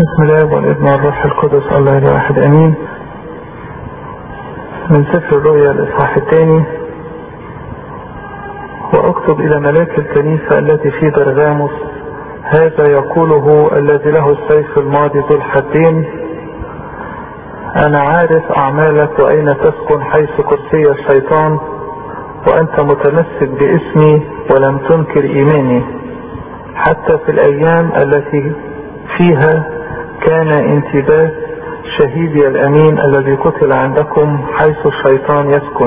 بسم الله والابن والروح القدس الله الواحد امين من سفر الرؤيا الاصحاح الثاني واكتب الى ملاك الكنيسة التي في برغاموس هذا يقوله الذي له السيف الماضي ذو الحدين انا عارف اعمالك واين تسكن حيث كرسي الشيطان وانت متمسك باسمي ولم تنكر ايماني حتى في الايام التي فيها كان انتباه شهيدي الامين الذي قتل عندكم حيث الشيطان يسكن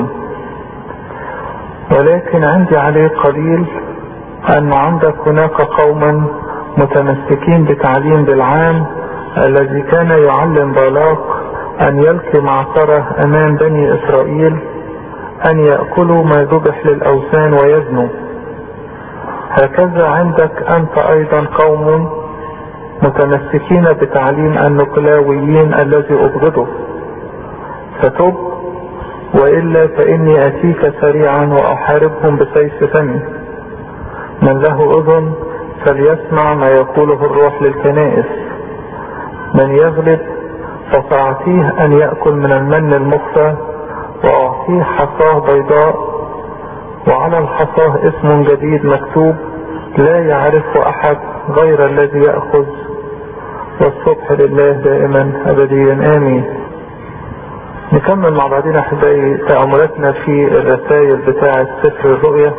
ولكن عندي عليه قليل ان عندك هناك قوما متمسكين بتعليم بالعام الذي كان يعلم بالاق ان يلقي معصرة امام بني اسرائيل ان يأكلوا ما ذبح للاوثان ويزنوا هكذا عندك انت ايضا قوم متمسكين بتعليم النقلاويين الذي ابغضه فتب والا فاني اتيك سريعا واحاربهم بسيف فمي من له اذن فليسمع ما يقوله الروح للكنائس من يغلب فساعطيه ان ياكل من المن المخفى واعطيه حصاه بيضاء وعلى الحصاه اسم جديد مكتوب لا يعرفه احد غير الذي ياخذ والصبح لله دائما ابديا امين نكمل مع بعضنا احبائي تأملاتنا في الرسائل بتاعة سفر الرؤيا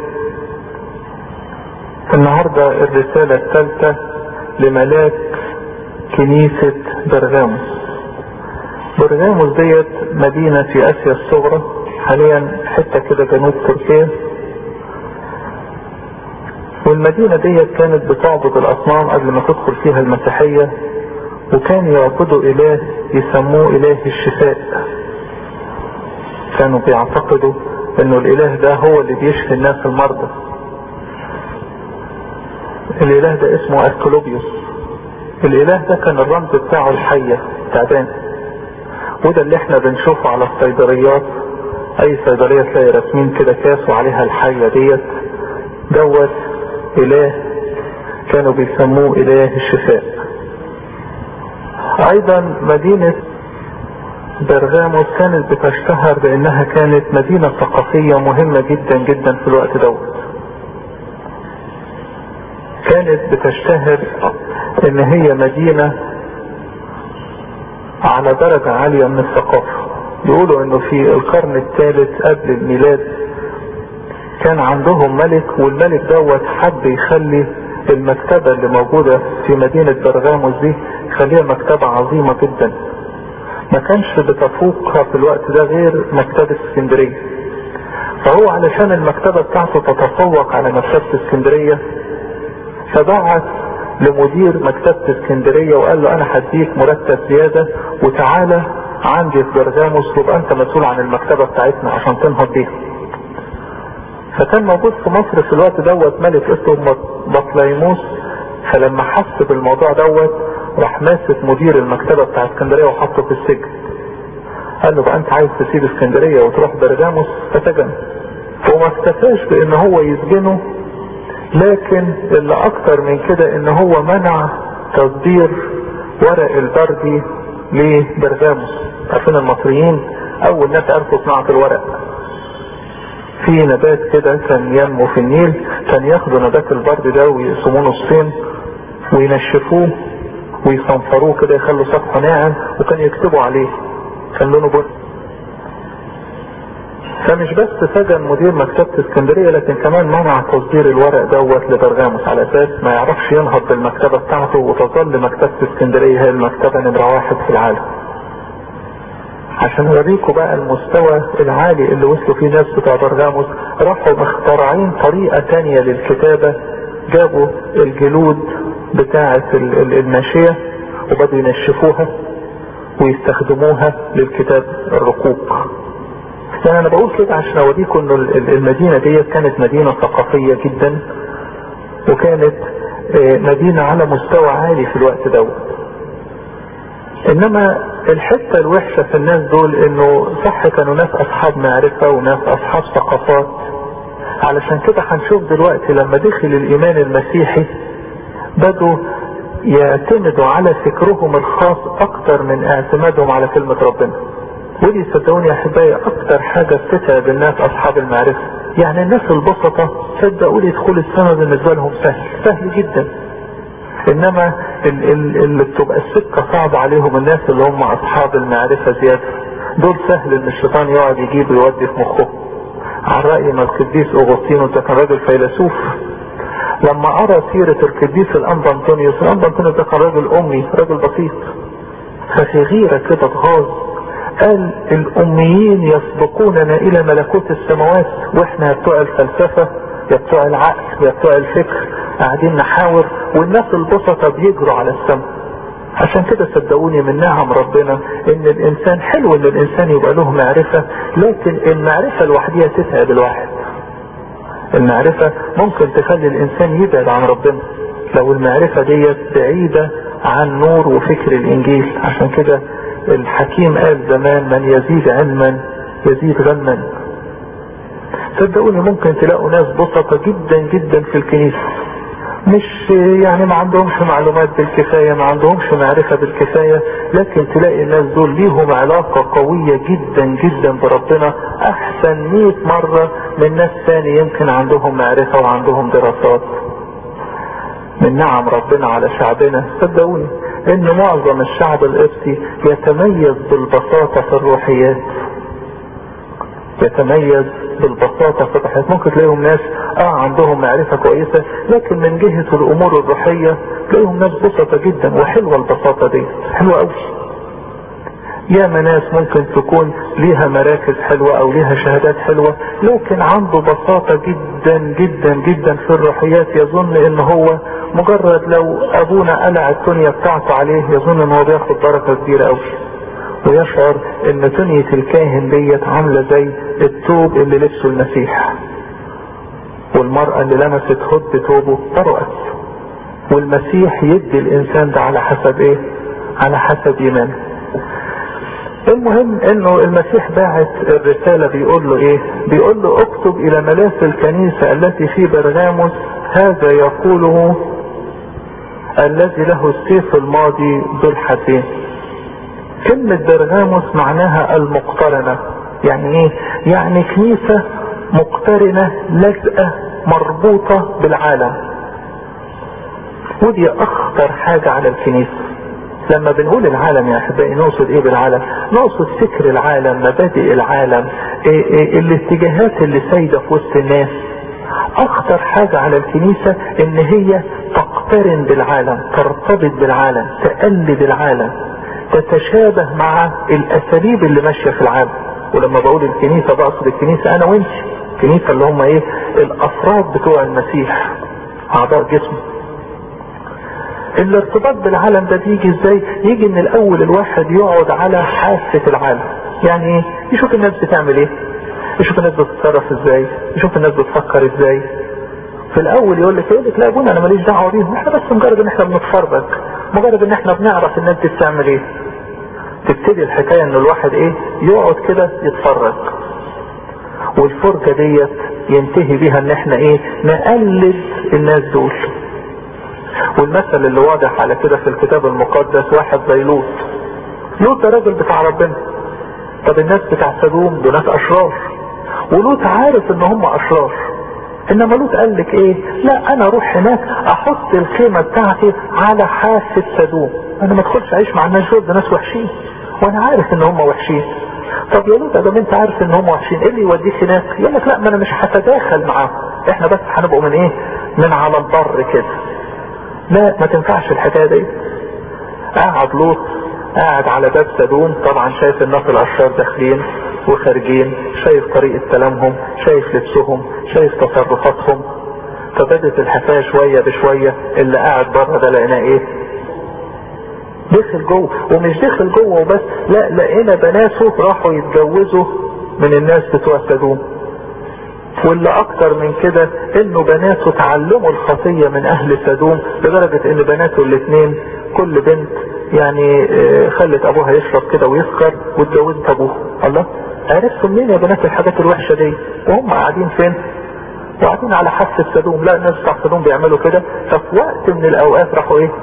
النهاردة الرسالة الثالثة لملاك كنيسة برغاموس برغاموس ديت مدينة في اسيا الصغرى حاليا حتة كده جنوب تركيا والمدينة ديت كانت بتعبد الاصنام قبل ما تدخل فيها المسيحية وكان يعبدوا اله يسموه اله الشفاء كانوا بيعتقدوا انه الاله ده هو اللي بيشفي الناس المرضى الاله ده اسمه اسكولوبيوس الاله ده كان الرمز بتاعه الحية تعبان وده اللي احنا بنشوفه على الصيدليات اي صيدلية تلاقي رسمين كده كاس وعليها الحية ديت دوت اله كانوا بيسموه اله الشفاء ايضا مدينة برغاموس كانت بتشتهر بانها كانت مدينة ثقافية مهمة جدا جدا في الوقت دوت كانت بتشتهر ان هي مدينة على درجة عالية من الثقافة يقولوا انه في القرن الثالث قبل الميلاد كان عندهم ملك والملك دوت حب يخلي المكتبة اللي موجودة في مدينة برغاموس دي يخليها مكتبة عظيمة جدا ما كانش بتفوقها في الوقت ده غير مكتبة اسكندرية فهو علشان المكتبة بتاعته تتفوق على مكتبة اسكندرية فبعت لمدير مكتبة اسكندرية وقال له انا هديك مرتب زيادة وتعالى عندي في برغاموس تبقى انت مسؤول عن المكتبة بتاعتنا عشان تنهض بيها فكان موجود في مصر في الوقت دوت ملك اسمه بطليموس فلما حس بالموضوع دوت راح ماسك مدير المكتبة بتاع اسكندرية وحطه في السجن قال له بقى انت عايز تسيب اسكندرية وتروح برغاموس فسجن وما اكتفاش بان هو يسجنه لكن اللي اكتر من كده ان هو منع تصدير ورق البردي لبرغاموس عارفين المصريين اول ناس عرفوا صناعة الورق في نبات كده كان ينمو في النيل كان ياخدوا نبات البرد ده ويقسموه نصين وينشفوه ويصنفروه كده يخلوا سطحه ناعم وكان يكتبوا عليه كان لونه بني فمش بس سجن مدير مكتبة اسكندرية لكن كمان منع تصدير الورق دوت لبرغاموس على اساس ما يعرفش ينهض بالمكتبة بتاعته وتظل مكتبة اسكندرية هي المكتبة نمرة واحد في العالم عشان اوريكم بقى المستوى العالي اللي وصلوا فيه ناس بتوع برغاموس راحوا مخترعين طريقة تانية للكتابة جابوا الجلود بتاعة الماشية وبدوا ينشفوها ويستخدموها للكتاب الرقوق يعني انا بقول كده عشان اوريكم انه المدينة دي كانت مدينة ثقافية جدا وكانت مدينة على مستوى عالي في الوقت دوت انما الحتة الوحشة في الناس دول انه صح كانوا ناس اصحاب معرفة وناس اصحاب ثقافات علشان كده هنشوف دلوقتي لما دخل الايمان المسيحي بدوا يعتمدوا على فكرهم الخاص اكتر من اعتمادهم على كلمة ربنا ودي صدقوني يا احبائي اكتر حاجة بتتعب الناس اصحاب المعرفة يعني الناس البسطة صدقوني دخول السماء بالنسبة لهم سهل سهل جدا انما اللي بتبقى السكة صعبة عليهم الناس اللي هم اصحاب المعرفة زيادة دول سهل ان الشيطان يقعد يجيب ويودي في مخه على رأي ما القديس اغسطينوس ده كان راجل فيلسوف لما ارى سيرة القديس الانبا انطونيوس الانبا انطونيوس ده كان راجل امي راجل بسيط ففي غيرة كده اتغاظ قال الاميين يسبقوننا الى ملكوت السماوات واحنا يا بتوع الفلسفة يا بتوع العقل يا بتوع الفكر قاعدين نحاور والناس البسطة بيجروا على السماء عشان كده صدقوني من نعم ربنا ان الانسان حلو ان الانسان يبقى له معرفة لكن المعرفة لوحدها تتعب الواحد المعرفة ممكن تخلي الانسان يبعد عن ربنا لو المعرفة ديت بعيدة عن نور وفكر الانجيل عشان كده الحكيم قال زمان من يزيد علما يزيد غما صدقوني ممكن تلاقوا ناس بسطة جدا جدا في الكنيسة مش يعني ما عندهمش معلومات بالكفاية ما عندهمش معرفة بالكفاية لكن تلاقي الناس دول ليهم علاقة قوية جدا جدا بربنا احسن مئة مرة من ناس ثاني يمكن عندهم معرفة وعندهم دراسات من نعم ربنا على شعبنا صدقوني ان معظم الشعب القبطي يتميز بالبساطة في الروحيات يتميز بالبساطة في الروحيات ممكن تلاقيهم ناس اه عندهم معرفة كويسة لكن من جهة الامور الروحية تلاقيهم ناس بسطة جدا وحلوة البساطة دي حلوة قوي ياما ناس ممكن تكون ليها مراكز حلوة او ليها شهادات حلوة لكن عنده بساطة جدا جدا جدا في الروحيات يظن ان هو مجرد لو ابونا قلع التونية بتاعته عليه يظن ان هو بياخد بركة كبيرة قوي ويشعر ان تونية الكاهن ديت عاملة زي التوب اللي لبسه المسيح والمرأة اللي لمست هد توبه طرقت والمسيح يدي الانسان ده على حسب ايه على حسب ايمانه المهم انه المسيح باعت الرسالة بيقول له ايه بيقول له اكتب الى ملاس الكنيسة التي في برغاموس هذا يقوله الذي له السيف الماضي ذو الحدين كلمة برغاموس معناها المقترنة يعني ايه يعني كنيسة مقترنة لازقة مربوطة بالعالم ودي اخطر حاجة على الكنيسة لما بنقول العالم يا احبائي نقصد ايه بالعالم نقصد فكر العالم مبادئ العالم إيه إيه الاتجاهات اللي سايدة في وسط الناس اخطر حاجة على الكنيسة ان هي تقترن بالعالم ترتبط بالعالم تقلد العالم تتشابه مع الاساليب اللي ماشية في العالم ولما بقول الكنيسة بقصد الكنيسة انا وانت الكنيسة اللي هم ايه الافراد بتوع المسيح اعضاء جسمه الارتباط بالعالم ده بيجي ازاي يجي ان الاول الواحد يقعد على حافة العالم يعني ايه يشوف الناس بتعمل ايه يشوف الناس بتتصرف ازاي يشوف الناس بتفكر ازاي في الاول يقول لك يقول لك لا يا ابونا انا ماليش دعوه بيهم احنا بس مجرد ان احنا بنتفرج مجرد ان احنا بنعرف الناس دي بتعمل ايه تبتدي الحكايه ان الواحد ايه يقعد كده يتفرج والفرجه ديت ينتهي بيها ان احنا ايه نقلد الناس دول والمثل اللي واضح على كده في الكتاب المقدس واحد زي لوط لوط ده راجل بتاع ربنا طب الناس بتاع سدوم دول ناس اشرار ولوط عارف ان هم اشرار انما لوط قال لك ايه لا انا اروح هناك احط الخيمة بتاعتي على حافة سدوم انا ما ادخلش اعيش مع الناس دول ده ناس وحشين وانا عارف ان هم وحشين طب يا لوط ادام انت عارف ان هم وحشين ايه اللي يوديك هناك يقول لك لا ما انا مش هتداخل معاهم احنا بس هنبقوا من ايه من على البر كده لا ما تنفعش الحكايه دي قاعد لوط قاعد على باب سدوم طبعا شايف الناس الاشرار داخلين وخارجين شايف طريقة كلامهم شايف لبسهم شايف تصرفاتهم فبدت الحكاية شوية بشوية اللي قاعد بره ده لقيناه ايه دخل جوه ومش دخل جوه وبس لا لقينا بناته راحوا يتجوزوا من الناس بتوع سدوم واللي اكتر من كده انه بناته تعلموا الخطية من اهل سدوم لدرجة ان بناته الاثنين كل بنت يعني خلت ابوها يشرب كده ويسكر واتجوزت ابوه الله عرفتوا منين يا بنات الحاجات الوحشة دي وهم قاعدين فين وقاعدين على حافة سدوم لا الناس بتاع سدوم بيعملوا كده ففي وقت من الاوقات راحوا ايه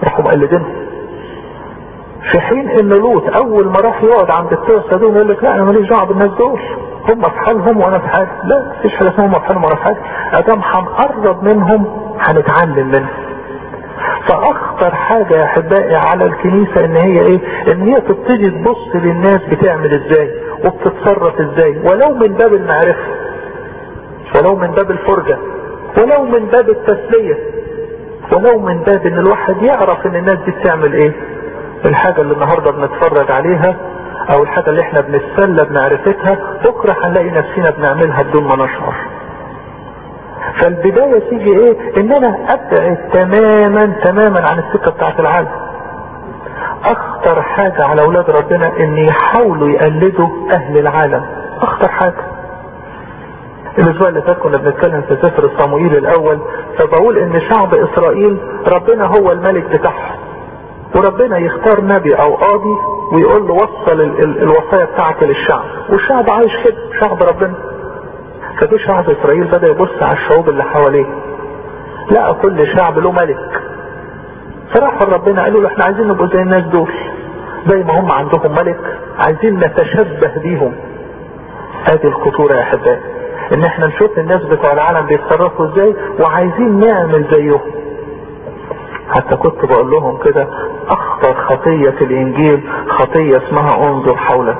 راحوا مقلدينهم في حين ان لوط اول ما راح يقعد عند بتوع سدوم يقول لك لا انا ماليش دعوه بالناس دول هم في حالهم وانا في حالي لا مفيش حاجه اسمها هم في حالهم وانا في حالي ادام هنقرب منهم هنتعلم منهم فاخطر حاجة يا احبائي على الكنيسة ان هي ايه ان هي تبتدي تبص للناس بتعمل ازاي وبتتصرف ازاي ولو من باب المعرفة ولو من باب الفرجة ولو من باب التسلية ولو من باب ان الواحد يعرف ان الناس دي بتعمل ايه الحاجة اللي النهاردة بنتفرج عليها او الحاجة اللي احنا بنتسلى بمعرفتها بكرة هنلاقي نفسنا بنعملها بدون ما نشعر فالبداية تيجي ايه ان انا ابعد تماما تماما عن السكة بتاعت العالم اخطر حاجة على اولاد ربنا ان يحاولوا يقلدوا اهل العالم اخطر حاجة الاسبوع اللي فات كنا بنتكلم في سفر صموئيل الاول فبقول ان شعب اسرائيل ربنا هو الملك بتاعهم وربنا يختار نبي او قاضي ويقول له وصل ال ال الوصايا بتاعته للشعب والشعب عايش كده شعب ربنا فجه شعب اسرائيل بدا يبص على الشعوب اللي حواليه لقى كل شعب له ملك فراحوا لربنا قالوا له احنا عايزين نبقوا زي الناس دول زي ما هم عندهم ملك عايزين نتشبه بيهم ادي الخطوره يا احبائي ان احنا نشوف الناس بتوع العالم بيتصرفوا ازاي وعايزين نعمل زيهم حتى كنت بقول لهم كده اخطر خطية في الانجيل خطية اسمها انظر حولك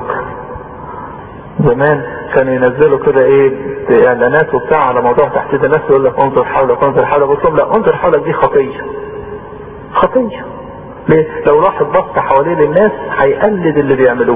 زمان كانوا ينزلوا كده ايه اعلانات وبتاع على موضوع تحديد الناس يقول لك انظر حولك انظر حولك قلت لهم لا انظر حولك دي خطية خطية ليه لو الواحد بص حواليه للناس هيقلد اللي بيعملوه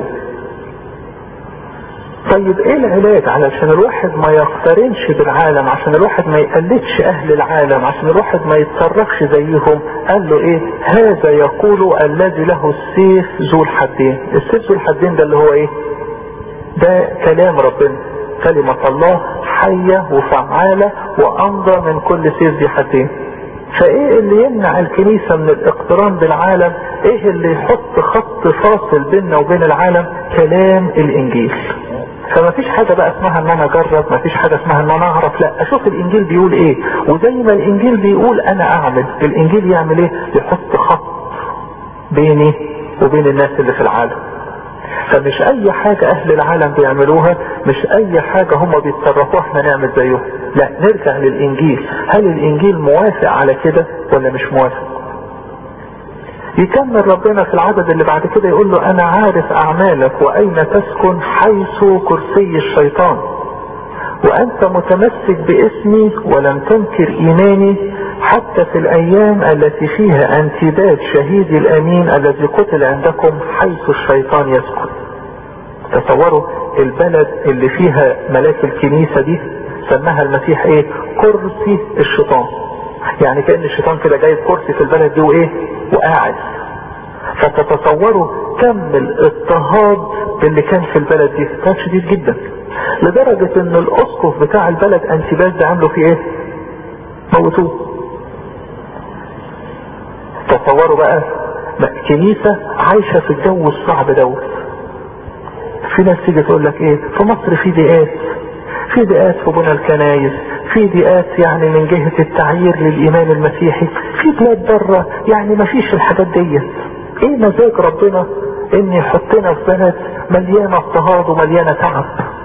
طيب ايه العلاج علشان الواحد ما يقترنش بالعالم عشان الواحد ما يقلدش اهل العالم عشان الواحد ما يتصرفش زيهم قال له ايه هذا يقول الذي له السيف ذو الحدين السيف ذو الحدين ده اللي هو ايه ده كلام ربنا كلمة الله حية وفعالة وامضى من كل سيف ذي حدين فايه اللي يمنع الكنيسة من الاقتران بالعالم ايه اللي يحط خط فاصل بيننا وبين العالم كلام الانجيل فما فيش حاجة بقى اسمها ان انا اجرب ما فيش حاجة اسمها ان انا اعرف لا اشوف الانجيل بيقول ايه وزي ما الانجيل بيقول انا اعمل الانجيل يعمل ايه يحط خط بيني وبين الناس اللي في العالم فمش اي حاجة اهل العالم بيعملوها مش اي حاجة هم بيتصرفوها احنا نعمل زيهم لا نرجع للانجيل هل الانجيل موافق على كده ولا مش موافق يكمل ربنا في العدد اللي بعد كده يقول له انا عارف اعمالك واين تسكن حيث كرسي الشيطان وانت متمسك باسمي ولم تنكر ايماني حتى في الايام التي فيها انتداد شهيد الامين الذي قتل عندكم حيث الشيطان يسكن تصوروا البلد اللي فيها ملاك الكنيسة دي سماها المسيح ايه كرسي الشيطان يعني كأن الشيطان كده جايب كرسي في البلد دي وايه وقاعد فتتصوروا كم الاضطهاد اللي كان في البلد دي كان شديد جدا لدرجة ان الاسقف بتاع البلد انتباز ده عملوا فيه ايه موتوه تصوروا بقى كنيسة عايشة في الجو الصعب دوت في ناس تيجي تقول لك ايه في مصر في ضيقات في ضيقات في بنى الكنايس في ضيقات يعني من جهة التعيير للإيمان المسيحي في بلاد بره يعني ما فيش الحاجات ديت ايه مزاج ربنا ان يحطنا في بلد مليانة اضطهاد ومليانة تعب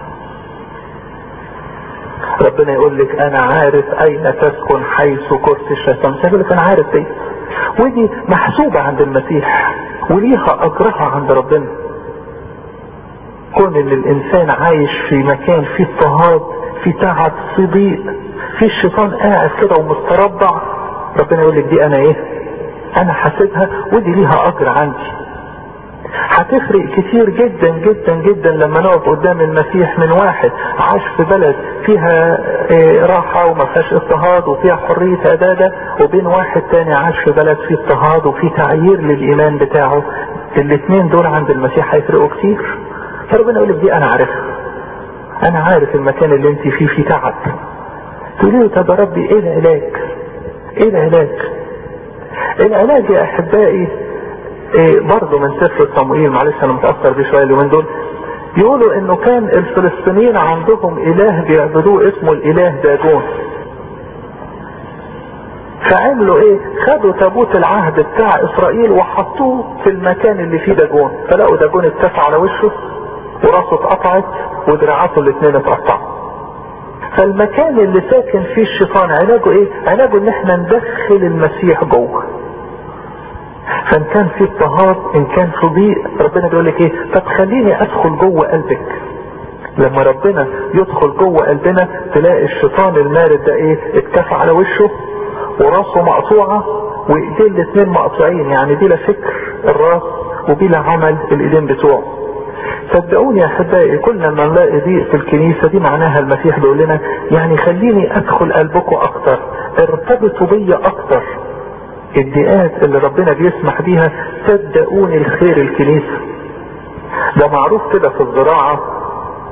ربنا يقول لك انا عارف اين تسكن حيث كرسي الشيطان يقول لك انا عارف دي ودي محسوبة عند المسيح وليها اجرها عند ربنا كون ان الانسان عايش في مكان فيه اضطهاد في تعب في ضيق في الشيطان قاعد كده ومستربع ربنا يقول لك دي انا ايه انا حاسبها ودي ليها اجر عندي هتفرق كتير جدا جدا جدا لما نقف قدام المسيح من واحد عاش في بلد فيها ايه راحة وما فيهاش اضطهاد وفيها حرية عبادة وبين واحد تاني عاش في بلد فيه اضطهاد وفيه تعيير للايمان بتاعه الاثنين دول عند المسيح هيفرقوا كتير فربنا يقول لك دي انا عارفها انا عارف المكان اللي انت فيه فيه تعب تقولي له طب يا ربي ايه العلاج ايه العلاج العلاج يا احبائي إيه برضه من سفر صموئيل معلش انا متاثر بيه شويه اليومين دول يقولوا انه كان الفلسطينيين عندهم اله بيعبدوه اسمه الاله داجون فعملوا ايه خدوا تابوت العهد بتاع اسرائيل وحطوه في المكان اللي فيه داجون فلقوا داجون اتسع على وشه وراسه اتقطعت ودراعاته الاثنين اتقطعوا فالمكان اللي ساكن فيه الشيطان علاجه ايه علاجه ان احنا ندخل المسيح جوه فان كان في اضطهاد ان كان في ضيق ربنا بيقول لك ايه طب خليني ادخل جوه قلبك لما ربنا يدخل جوه قلبنا تلاقي الشيطان المارد ده ايه اتكفى على وشه وراسه مقطوعة وايديه الاتنين مقطوعين يعني بلا فكر الراس وبلا عمل الايدين بتوعه صدقوني يا احبائي كل ما نلاقي ضيق في الكنيسة دي معناها المسيح بيقول لنا يعني خليني ادخل قلبكم اكتر ارتبطوا بيا اكتر الضيقات اللي ربنا بيسمح بيها صدقوني الخير الكنيسة ده معروف كده في الزراعة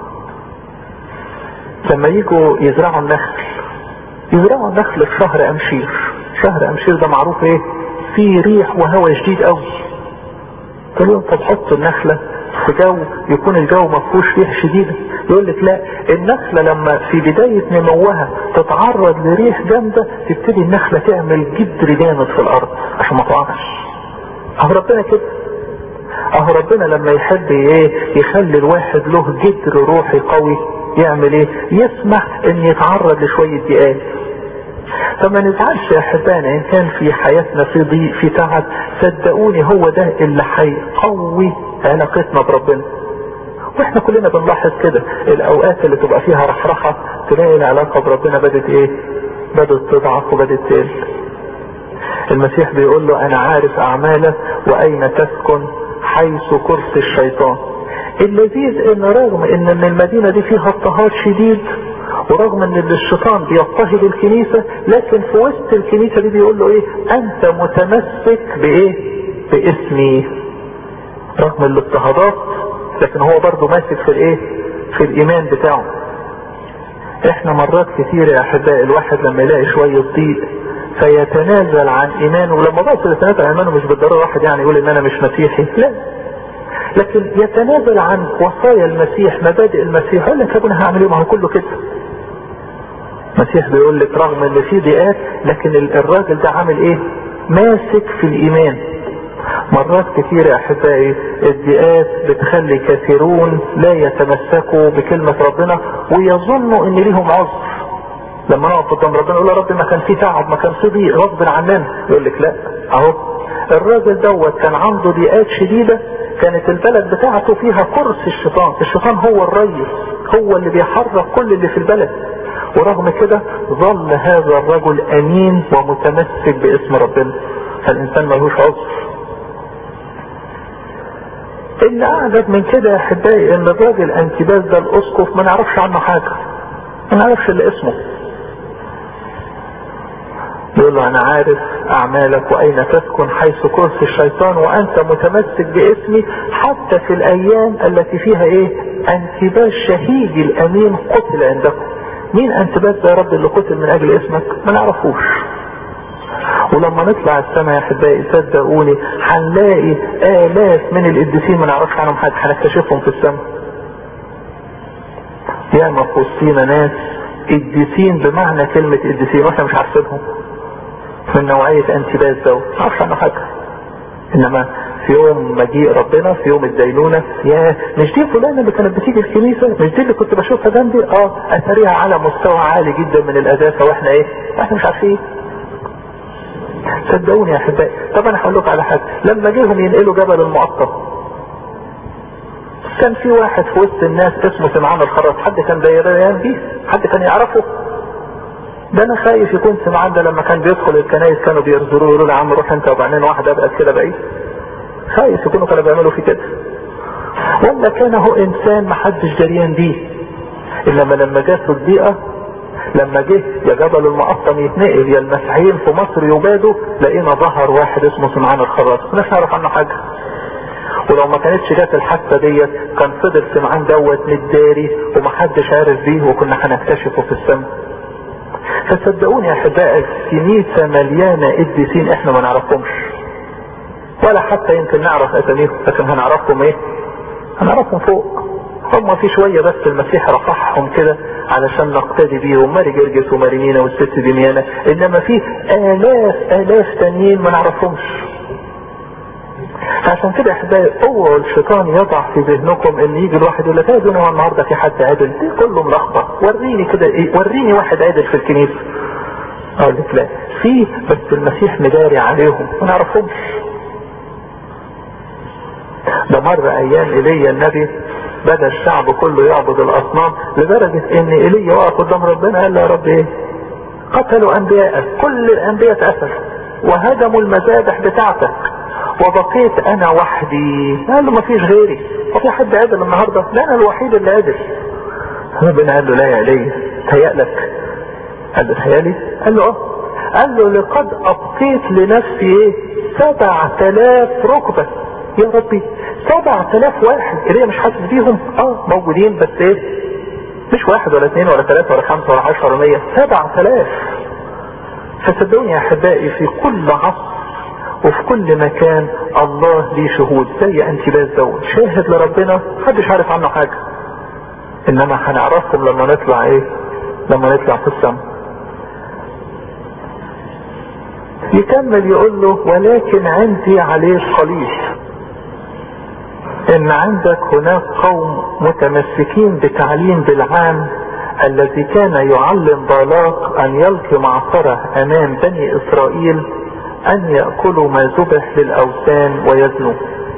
لما يجوا يزرعوا النخل يزرعوا النخل في شهر امشير شهر امشير ده معروف ايه فيه ريح وهواء شديد قوي قالوا انت تحط النخلة في جو يكون الجو ما فيهوش ريح شديدة يقول لك لا النخلة لما في بداية نموها تتعرض لريح جامدة تبتدي النخلة تعمل جدر جامد في الارض عشان ما تقعش اهو ربنا كده اهو ربنا لما يحب ايه يخلي الواحد له جدر روحي قوي يعمل ايه يسمح ان يتعرض لشوية ضيقات فما نزعلش يا احبائنا ان كان في حياتنا في ضيق في تعب صدقوني هو ده اللي هيقوي علاقتنا بربنا واحنا كلنا بنلاحظ كده الاوقات اللي تبقى فيها رحرحة تلاقي العلاقة بربنا بدت ايه بدت تضعف وبدت تقل المسيح بيقول له انا عارف اعمالك واين تسكن حيث كرسي الشيطان اللذيذ ان رغم ان من المدينة دي فيها اضطهاد شديد ورغم ان الشيطان بيضطهد الكنيسة لكن في وسط الكنيسة دي بيقول له ايه انت متمسك بايه باسمي رغم الاضطهادات لكن هو برضه ماسك في الايه في الايمان بتاعه احنا مرات كتير يا احبائي الواحد لما يلاقي شوية ضيق فيتنازل عن ايمانه ولما بقصد يتنازل عن ايمانه مش بالضرورة واحد يعني يقول ان انا مش مسيحي لا لكن يتنازل عن وصايا المسيح مبادئ المسيح يقول لك يا ابني هعمل ايه ما هو كله كده المسيح بيقول لك رغم ان في ضيقات لكن الراجل ده عامل ايه ماسك في الايمان مرات كتير يا احبائي الضيقات بتخلي كثيرون لا يتمسكوا بكلمة ربنا ويظنوا ان ليهم عذر لما نقف قدام ربنا يقول يا رب ما كان في تعب ما كان في ضيق غصب عننا يقول لك لا اهو الراجل دوت كان عنده ضيقات شديدة كانت البلد بتاعته فيها كرسي الشيطان الشيطان هو الرئيس هو اللي بيحرك كل اللي في البلد ورغم كده ظل هذا الرجل امين ومتمسك باسم ربنا فالانسان ملهوش عذر اللي اعجب من كده يا احبائي ان الراجل انتباس ده الاسقف ما نعرفش عنه حاجة ما نعرفش الا اسمه يقول له انا عارف اعمالك واين تسكن حيث كرسي الشيطان وانت متمسك باسمي حتى في الايام التي فيها ايه انتباس شهيد الامين قتل عندكم مين انتباس ده يا رب اللي قتل من اجل اسمك ما نعرفوش ولما نطلع السماء يا احبائي صدقوني هنلاقي الاف من القديسين ما نعرفش عنهم حاجه هنكتشفهم في السماء ياما في وسطينا ناس قديسين بمعنى كلمة قديسين واحنا مش عارفينهم من نوعية انتباس ده ما نعرفش عنه حاجة انما في يوم مجيء ربنا في يوم الدينونة يا مش دي فلانة اللي كانت بتيجي الكنيسة مش دي اللي كنت بشوفها جنبي اه اثريها على مستوى عالي جدا من الاداسة واحنا ايه واحنا مش عارفين صدقوني يا احبائي طب انا هقول لكم على حاجه لما جيهم ينقلوا جبل المقطم كان في واحد في وسط الناس اسمه سمعان الخراط حد كان دايران بيه حد كان يعرفه ده انا خايف يكون سمعان ده لما كان بيدخل الكنايس كانوا بيرزلوه يقولوا له يا عم روح انت وبعدين واحد ابقى كده بعيد خايف يكونوا كانوا بيعملوا في كده ولا كان هو انسان محدش دريان بيه انما لما جات له الضيقه لما جه يا جبل المقطم يتنقل يا المسيحيين في مصر يبادوا لقينا ظهر واحد اسمه سمعان الخراط مش نعرف عنه حاجه ولو ما كانتش جات الحادثه ديت كان فضل سمعان دوت متداري ومحدش عارف بيه وكنا هنكتشفه في السماء فصدقوني يا احبائي الكنيسه مليانه قديسين احنا ما نعرفهمش ولا حتى يمكن نعرف اساميهم لكن هنعرفهم ايه؟ هنعرفهم فوق هم في شوية بس المسيح رفعهم كده علشان نقتدي بيهم ماري جرجس وماري مينا والست دميانة انما في الاف الاف تانيين ما نعرفهمش عشان كده احبائي اوعوا الشيطان يضع في ذهنكم ان يجي الواحد يقول لك يا دنيا النهارده في حد عدل دي كله ملخبط وريني كده ايه وريني واحد عدل في الكنيسه اقول لك لا في بس المسيح مداري عليهم ما نعرفهمش ده مر ايام ايليا النبي بدا الشعب كله يعبد الاصنام لدرجة ان ايليا وقف قدام ربنا قال له يا رب ايه قتلوا انبياءك كل الانبياء اتقتلوا وهدموا المذابح بتاعتك وبقيت انا وحدي قال له ما فيش غيري هو في حد عدل النهاردة لا انا الوحيد اللي عدل ربنا قال له لا يا ايليا تهيألك قال له تهيألي قال له اه قال له لقد ابقيت لنفسي ايه سبع تلاف ركبة يا ربي سبع تلاف واحد اللي مش حاسس بيهم اه موجودين بس ايه مش واحد ولا اثنين ولا ثلاثة ولا خمسة ولا عشرة ولا مية سبع تلاف فصدقوني يا احبائي في كل عصر وفي كل مكان الله ليه شهود زي انتباس دوت شاهد لربنا محدش عارف عنه حاجة انما هنعرفهم لما نطلع ايه لما نطلع في السماء يكمل يقول له ولكن عندي عليه قليل ان عندك هناك قوم متمسكين بتعليم بالعام الذي كان يعلم بالاق ان يلقي معصرة امام بني اسرائيل ان يأكلوا ما ذبح للاوثان ويزنوا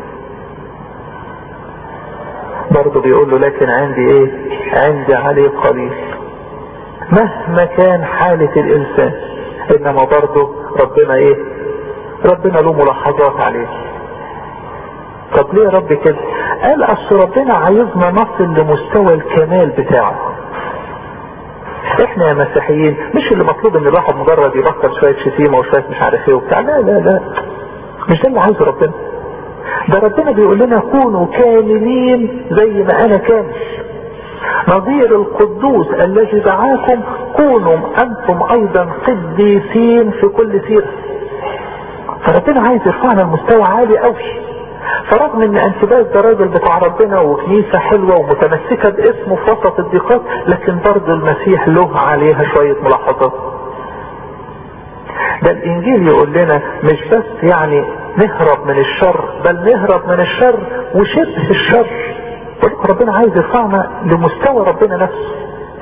برضه بيقول له لكن عندي ايه عندي عليه قليل مهما كان حالة الانسان انما برضه ربنا ايه ربنا له ملاحظات عليه طب ليه يا رب كده قال اصل ربنا عايزنا نصل لمستوى الكمال بتاعه احنا يا مسيحيين مش اللي مطلوب ان الواحد مجرد يبطل شوية شتيمة وشوية مش عارف ايه وبتاع لا لا لا مش ده اللي عايزه ربنا ده ربنا بيقول لنا كونوا كاملين زي ما انا كامل نظير القدوس الذي دعاكم كونوا انتم ايضا قديسين في كل سيرة فربنا عايز يرفعنا المستوى عالي قوي فرغم ان انتباس ده راجل بتاع ربنا وكنيسة حلوة ومتمسكة باسمه في وسط الضيقات لكن برضه المسيح له عليها شوية ملاحظات ده الانجيل يقول لنا مش بس يعني نهرب من الشر بل نهرب من الشر وشبه الشر ولكن ربنا عايز يرفعنا لمستوى ربنا نفسه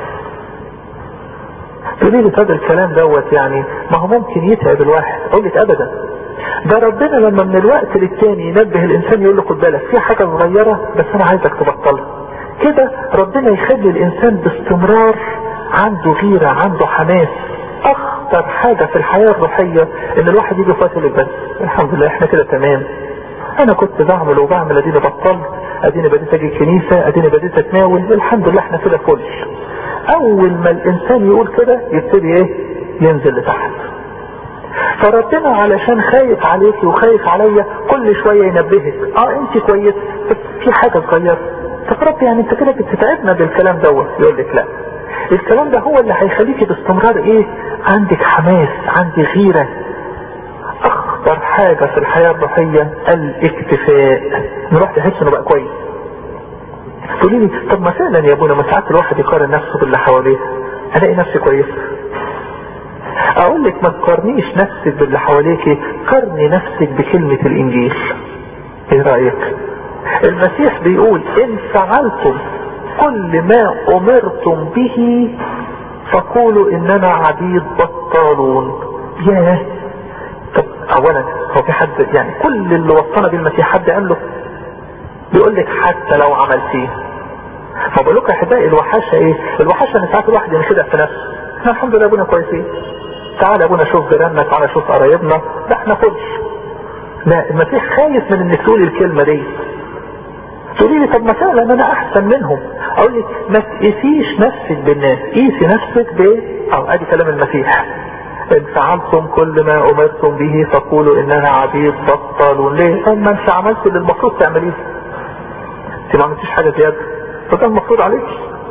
تقولي لي طب الكلام دوت يعني ما هو ممكن يتعب الواحد اقول لك ابدا ده ربنا لما من الوقت للتاني ينبه الانسان يقول له خد بالك في حاجة صغيرة بس انا عايزك تبطلها كده ربنا يخلي الانسان باستمرار عنده غيرة عنده حماس اخطر حاجة في الحياة الروحية ان الواحد يجي في وقت بس الحمد لله احنا كده تمام انا كنت بعمل وبعمل اديني بطلت اديني بديت اجي الكنيسة اديني بديت اتناول الحمد لله احنا كده فل اول ما الانسان يقول كده يبتدي ايه ينزل لتحت فربنا علشان خايف عليك وخايف عليا كل شوية ينبهك اه انت كويس بس في حاجة صغيرة طب رب يعني انت كده بتتعبنا بالكلام دوت يقول لك لا الكلام ده هو اللي هيخليكي باستمرار ايه عندك حماس عندك غيرة اخطر حاجة في الحياة الروحية الاكتفاء نروح تحس انه بقى كويس تقولي لي طب ما فعلا يا ابونا ما ساعات الواحد يقارن نفسه باللي حواليه الاقي نفسي كويس اقول لك ما تقارنيش نفسك باللي حواليك قارني نفسك بكلمة الانجيل ايه رأيك المسيح بيقول ان فعلتم كل ما امرتم به فقولوا اننا عبيد بطالون ياه طب اولا هو في حد يعني كل اللي وصانا بالمسيح حد قال له بيقول لك حتى لو عملتيه فبقول لكم يا احبائي الوحشه ايه الوحشه ان ساعات الواحد ينخدع في نفسه احنا الحمد لله ابونا كويسين تعالى ابونا شوف جيراننا تعالى شوف قرايبنا لا احنا كلش لا المسيح خايف من انك تقولي الكلمه دي تقولي لي طب ما فعلا انا احسن منهم اقول لك ما تقيسيش نفسك بالناس قيسي نفسك ب او ادي كلام المسيح ان فعلتم كل ما امرتم به فقولوا اننا عبيد بطلون ليه اما انت عملت اللي المفروض تعمليه انت ما عملتيش حاجه زياده فده المفروض عليك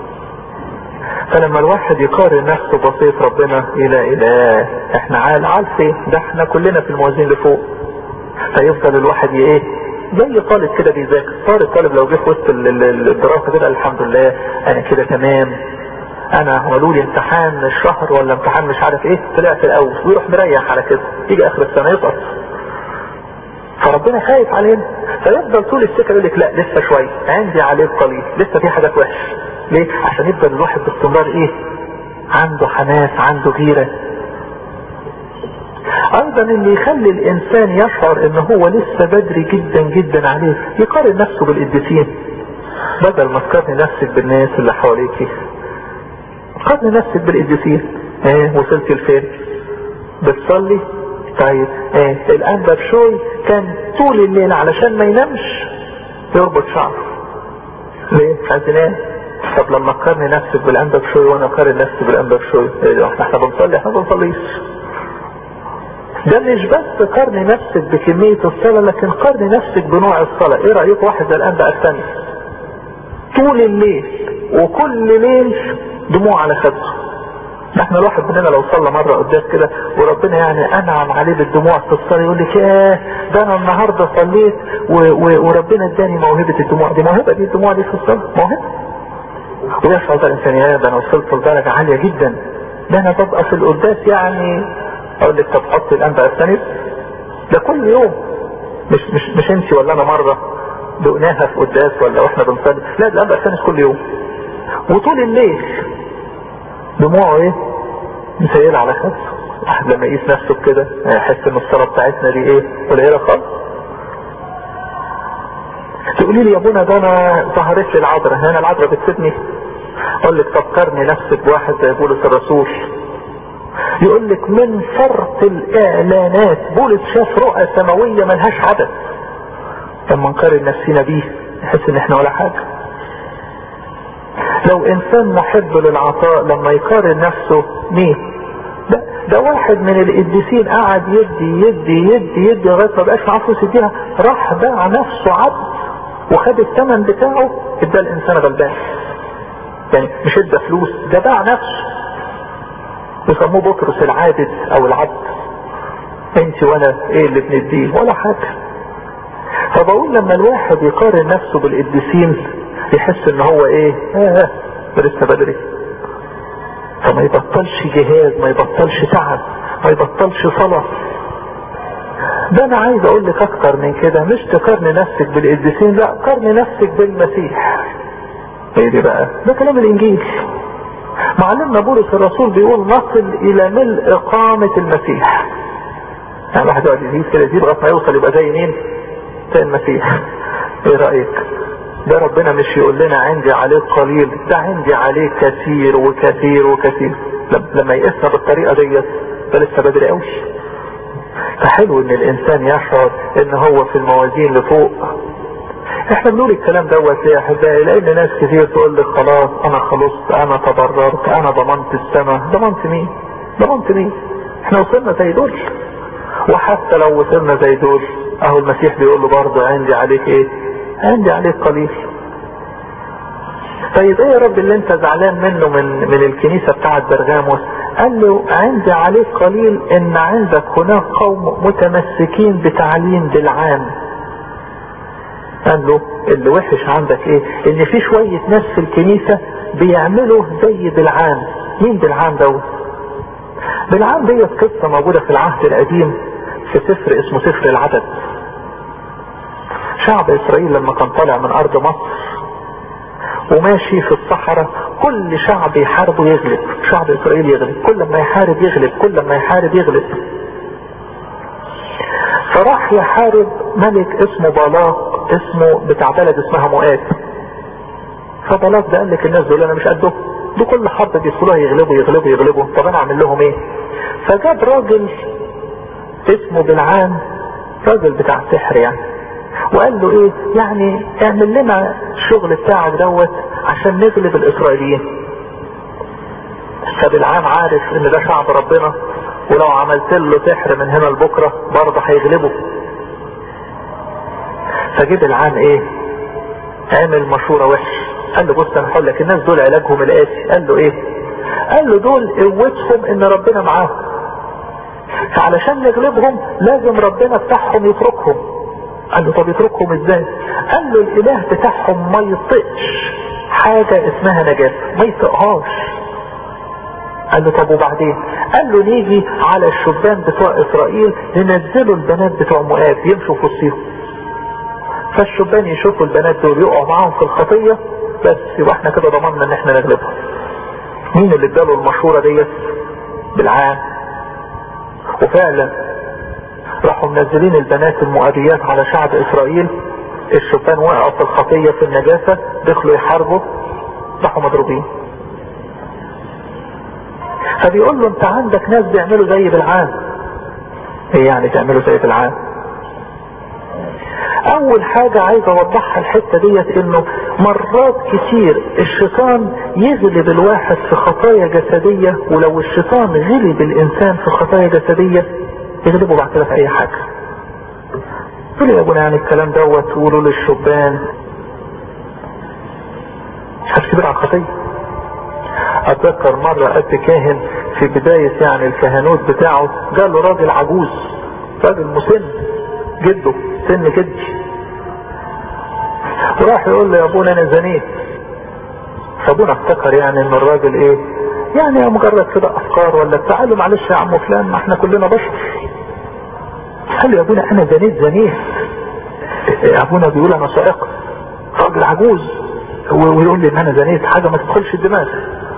فلما الواحد يقارن نفسه بسيط ربنا الى اله احنا عال عال فين ده احنا كلنا في الموازين لفوق فيفضل الواحد ايه زي طالب كده بيذاكر طالب طالب لو جه في وسط الدراسه كده الحمد لله انا كده تمام انا عملوا لي امتحان الشهر ولا امتحان مش عارف ايه طلعت الاول ويروح مريح على كده يجي اخر السنه يسقط فربنا خايف علينا فيفضل طول السكه يقول لك لا لسه شويه عندي عليه قليل لسه في حاجات وحشه ليه عشان يفضل الواحد باستمرار ايه عنده حماس عنده غيره ايضا اللي يخلي الانسان يشعر ان هو لسه بدري جدا جدا عليه يقارن نفسه بالقديسين بدل ما تقارن نفسك بالناس اللي حواليك قارن نفسك بالقديسين ايه وصلت لفين بتصلي طيب ايه الانبا بشوي كان طول الليل علشان ما ينامش يربط شعر ليه عايز ينام طب لما تقارن نفسك بالانبا بشوي وانا اقارن نفسي بالانبا بشوي ايه احنا احنا بنصلي احنا ما بنصليش ده مش بس قارن نفسك بكمية الصلاة لكن قارن نفسك بنوع الصلاة ايه رأيك واحد زي الانبا الثاني طول الليل وكل ليل دموع على خده احنا الواحد مننا لو صلى مرة قدام كده وربنا يعني انعم عليه بالدموع في الصلاة يقول لك ايه ده انا النهاردة صليت و و وربنا اداني موهبة الدموع دي موهبة دي الدموع دي في الصلاة موهبة ويشعر ده الانسان يا ده انا وصلت لدرجة عالية جدا ده انا ببقى في القداس يعني اقول لك طب حط الانبا الثاني ده كل يوم مش مش مش انت ولا انا مرة دقناها في قداس ولا واحنا بنصلي لا ده الانبا الثاني كل يوم وطول الليل دموعه ايه مسيل على خده واحد لما يقيس نفسه كده يحس ان الصلاة بتاعتنا دي ايه قليلة خالص تقولي لي يا ابونا ده انا ظهرت لي العذراء انا العذراء بتسيبني اقول لك فكرني نفسك بواحد زي بولس الرسول يقول لك من فرط الاعلانات بولس شاف رؤى سماوية ملهاش عدد لما نقارن نفسنا بيه نحس ان احنا ولا حاجة لو انسان محب للعطاء لما يقارن نفسه مين ده, ده واحد من القديسين قعد يدي يدي يدي يدي لغايه ما بقاش معاه فلوس يديها راح باع نفسه عبد وخد الثمن بتاعه ادى الانسان غلبان يعني مش ادى فلوس ده باع نفسه يسموه بطرس العابد او العبد انت وانا ايه اللي بنديه ولا حاجه فبقول لما الواحد يقارن نفسه بالقديسين يحس ان هو ايه اه لسه بدري فما يبطلش جهاد ما يبطلش تعب ما يبطلش صلاة ده انا عايز اقول لك اكتر من كده مش تقارن نفسك بالقديسين لا قارن نفسك بالمسيح ايه دي بقى ده كلام الانجيل معلمنا بولس الرسول بيقول نصل الى ملء اقامة المسيح يعني واحد يقعد يزيد كده يزيد لغايه ما يوصل يبقى زي مين؟ زي المسيح ايه رايك؟ ده ربنا مش يقول لنا عندي عليك قليل ده عندي عليك كثير وكثير وكثير لما يقسنا بالطريقة ديت ده لسه بدري قوي فحلو ان الانسان يشعر ان هو في الموازين لفوق احنا بنقول الكلام دوت يا احبائي لان ناس كتير تقول لك خلاص انا خلصت انا تبررت انا ضمنت السماء ضمنت مين ضمنت مين احنا وصلنا زي دول وحتى لو وصلنا زي دول اهو المسيح بيقول له برضه عندي عليك ايه عندي عليك قليل طيب ايه يا رب اللي انت زعلان منه من من الكنيسة بتاعت برغاموس قال له عندي عليك قليل ان عندك هناك قوم متمسكين بتعليم بالعام قال له اللي وحش عندك ايه ان في شوية ناس في الكنيسة بيعملوا زي بالعام مين بالعام دوت بالعام ديت قصة موجودة في العهد القديم في سفر اسمه سفر العدد شعب اسرائيل لما كان طالع من ارض مصر وماشي في الصحراء كل شعب يحاربه يغلب شعب اسرائيل يغلب كل ما يحارب يغلب كل ما يحارب يغلب فراح يحارب ملك اسمه بلاق اسمه بتاع بلد اسمها مؤات فبلاق ده قال لك الناس دول انا مش قده دول كل حرب بيدخلوها يغلبوا يغلبوا يغلبوا طب انا اعمل لهم ايه فجاب راجل اسمه بالعام راجل بتاع سحر يعني وقال له ايه يعني اعمل لنا الشغل بتاعك دوت عشان نغلب الاسرائيليين فبالعام عارف ان ده شعب ربنا ولو عملت له سحر من هنا لبكرة برضه هيغلبه فجيب العام ايه عمل مشورة وحش قال له بص انا هقول لك الناس دول علاجهم الاتي قال له ايه قال له دول قوتهم ان ربنا معاهم فعلشان نغلبهم لازم ربنا بتاعهم يتركهم قال له طب يتركهم ازاي قال له الاله بتاعهم ما يطقش حاجة اسمها نجاسة ما يطقهاش قال له طب وبعدين قال له نيجي على الشبان بتوع اسرائيل ننزلوا البنات بتوع مؤاب يمشوا في وسطيهم فالشبان يشوفوا البنات دول يقعوا معاهم في الخطية بس يبقى احنا كده ضمننا ان احنا نغلبهم مين اللي اداله المشورة ديت بالعام وفعلا راحوا منزلين البنات المؤابيات على شعب اسرائيل الشبان وقعوا في الخطية في النجاسة دخلوا يحاربوا راحوا مضروبين فبيقول له انت عندك ناس بيعملوا زي بالعام ايه يعني تعملوا زي بالعام اول حاجة عايز اوضحها الحتة ديت انه مرات كتير الشيطان يغلب الواحد في خطايا جسدية ولو الشيطان غلب الانسان في خطايا جسدية يغلبه بعد كده في اي حاجة تقول يا ابونا يعني الكلام دوت تقولوا للشبان مش كبير على الخطية اتذكر مرة قد كاهن في بداية يعني الكهنوت بتاعه قال له راجل عجوز راجل مسن جده سن جدي وراح يقول له يا ابونا انا زنيت فابونا افتكر يعني ان الراجل ايه يعني مجرد كده افكار ولا بتاع قال له معلش يا عم فلان ما احنا كلنا بشر قال له يا ابونا انا زنيت زنيت ابونا بيقول انا سائق راجل عجوز ويقول لي ان انا زنيت حاجة ما تدخلش الدماغ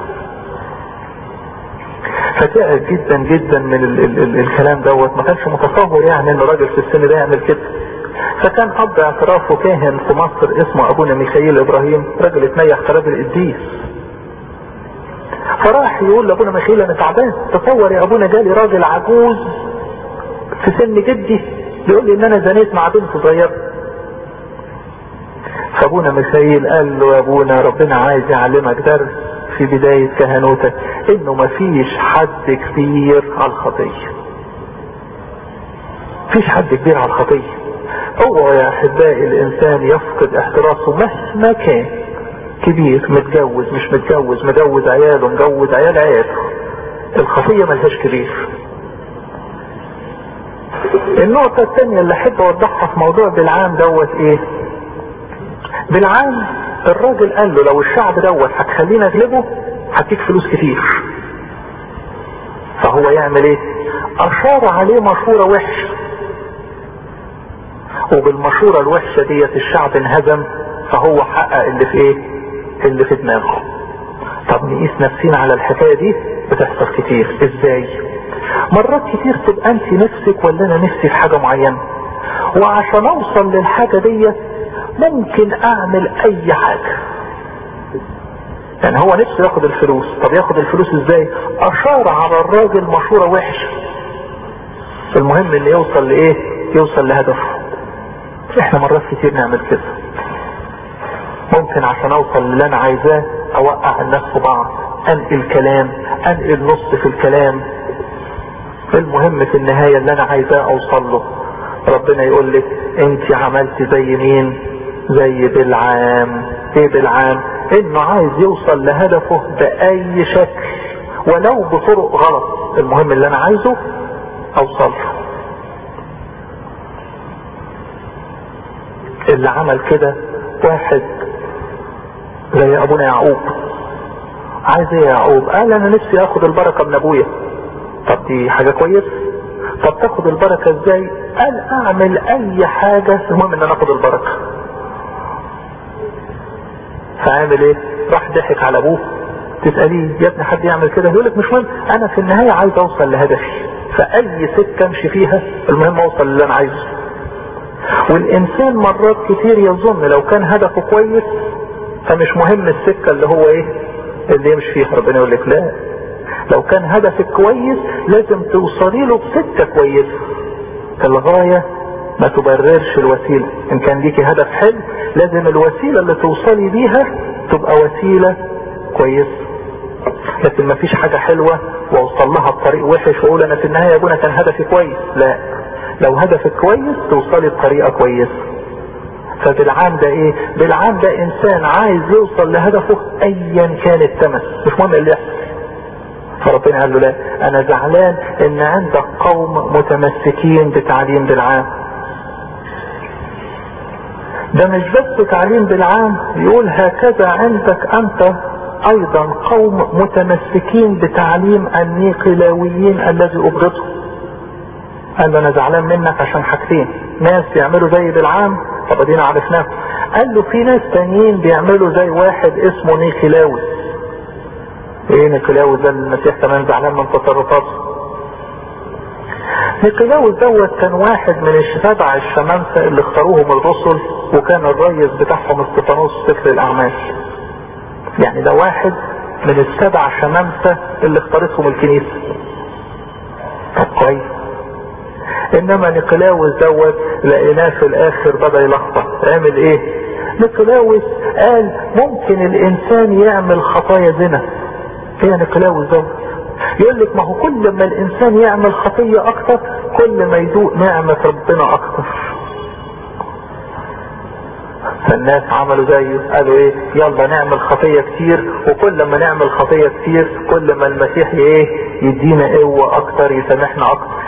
فتعب جدا جدا من ال ال ال الكلام دوت ما كانش متصور يعني ان راجل في السن ده يعمل كده فكان اب اعترافه كاهن في مصر اسمه ابونا ميخائيل ابراهيم راجل اتنيح كراجل قديس فراح يقول لابونا ميخائيل انا تعبان تصور يا ابونا جالي راجل عجوز في سن جدي بيقول لي ان انا زنيت مع بنت صغيره فابونا ميخائيل قال له يا ابونا ربنا عايز يعلمك درس في بداية كهنوتك انه مفيش حد كبير على الخطية مفيش حد كبير على الخطية هو يا احبائي الانسان يفقد احتراسه مهما كان كبير متجوز مش متجوز مجوز عياله مجوز عيال عياله الخطية ملهاش كبير النقطة الثانية اللي احب اوضحها في موضوع بالعام دوت ايه بالعام الراجل قال له لو الشعب دوت هتخلينا اغلبه هديك فلوس كتير فهو يعمل ايه اشار عليه مشورة وحشة وبالمشورة الوحشة ديت الشعب انهزم فهو حقق اللي في ايه اللي في دماغه طب نقيس نفسنا على الحكاية دي بتحصل كتير ازاي مرات كتير تبقى انت نفسك ولا انا نفسي في حاجة معينة وعشان اوصل للحاجة ديت ممكن اعمل اي حاجة يعني هو نفسه ياخد الفلوس طب ياخد الفلوس ازاي اشار على الراجل مشورة وحشة المهم ان يوصل لايه يوصل لهدفه احنا مرات كتير نعمل كده ممكن عشان اوصل للي انا عايزاه اوقع الناس في بعض انقل كلام انقل نص في الكلام المهم في النهاية اللي انا عايزاه اوصل له ربنا يقول لك انت عملت زي مين زي بالعام ايه بالعام انه عايز يوصل لهدفه باي شكل ولو بطرق غلط المهم اللي انا عايزه اوصل له اللي عمل كده واحد زي ابونا يعقوب عايز ايه يا يعقوب قال انا نفسي اخد البركة من ابويا طب دي حاجة كويسة طب تاخد البركة ازاي قال اعمل اي حاجة المهم ان انا اخد البركة فعامل ايه راح ضحك على ابوه تسأليه يا ابني حد يعمل كده يقول لك مش مهم انا في النهاية عايز اوصل لهدفي فاي سكة امشي فيها المهم اوصل للي انا عايزه والانسان مرات كتير يظن لو كان هدفه كويس فمش مهم السكة اللي هو ايه اللي يمشي فيها ربنا يقول لك لا لو كان هدفك كويس لازم توصلي له بسكة كويسة الغاية ما تبررش الوسيلة ان كان ليكي هدف حلو لازم الوسيلة اللي توصلي بيها تبقى وسيلة كويسة لكن ما فيش حاجة حلوة واوصل لها بطريق وحش واقول انا في النهاية يا ابونا كان هدفي كويس لا لو هدفك كويس توصلي بطريقة كويسة فبالعام ده ايه بالعام ده انسان عايز يوصل لهدفه ايا كان الثمن مش مهم اللي يحصل فربنا قال له لا انا زعلان ان عندك قوم متمسكين بتعليم بالعام ده مش بس تعليم بالعام يقول هكذا عندك انت ايضا قوم متمسكين بتعليم النيقلاويين الذي ابرزه قال له انا زعلان منك عشان حاجتين ناس بيعملوا زي بالعام طب ادينا عرفناه قال له في ناس تانيين بيعملوا زي واحد اسمه نيكلاوس ايه نيكلاوس ده المسيح كمان زعلان من تصرفاته نيكلاوس دوت كان واحد من السبع الشمامسة اللي اختاروهم الرسل وكان الريس بتاعهم استفانوس سفر الاعمال يعني ده واحد من السبع شمامسة اللي اختارتهم الكنيسة طب كويس انما نيكلاوس دوت لقيناه في الاخر بدا يلخبط عمل ايه نيكلاوس قال ممكن الانسان يعمل خطايا زنا ايه نيكلاوس دوت يقول لك ما هو كل ما الانسان يعمل خطية اكتر كل ما يدوق نعمة ربنا اكتر فالناس عملوا زيه قالوا ايه يلا نعمل خطية كتير وكل ما نعمل خطية كتير كل ما المسيح ايه يدينا قوة اكتر يسامحنا اكتر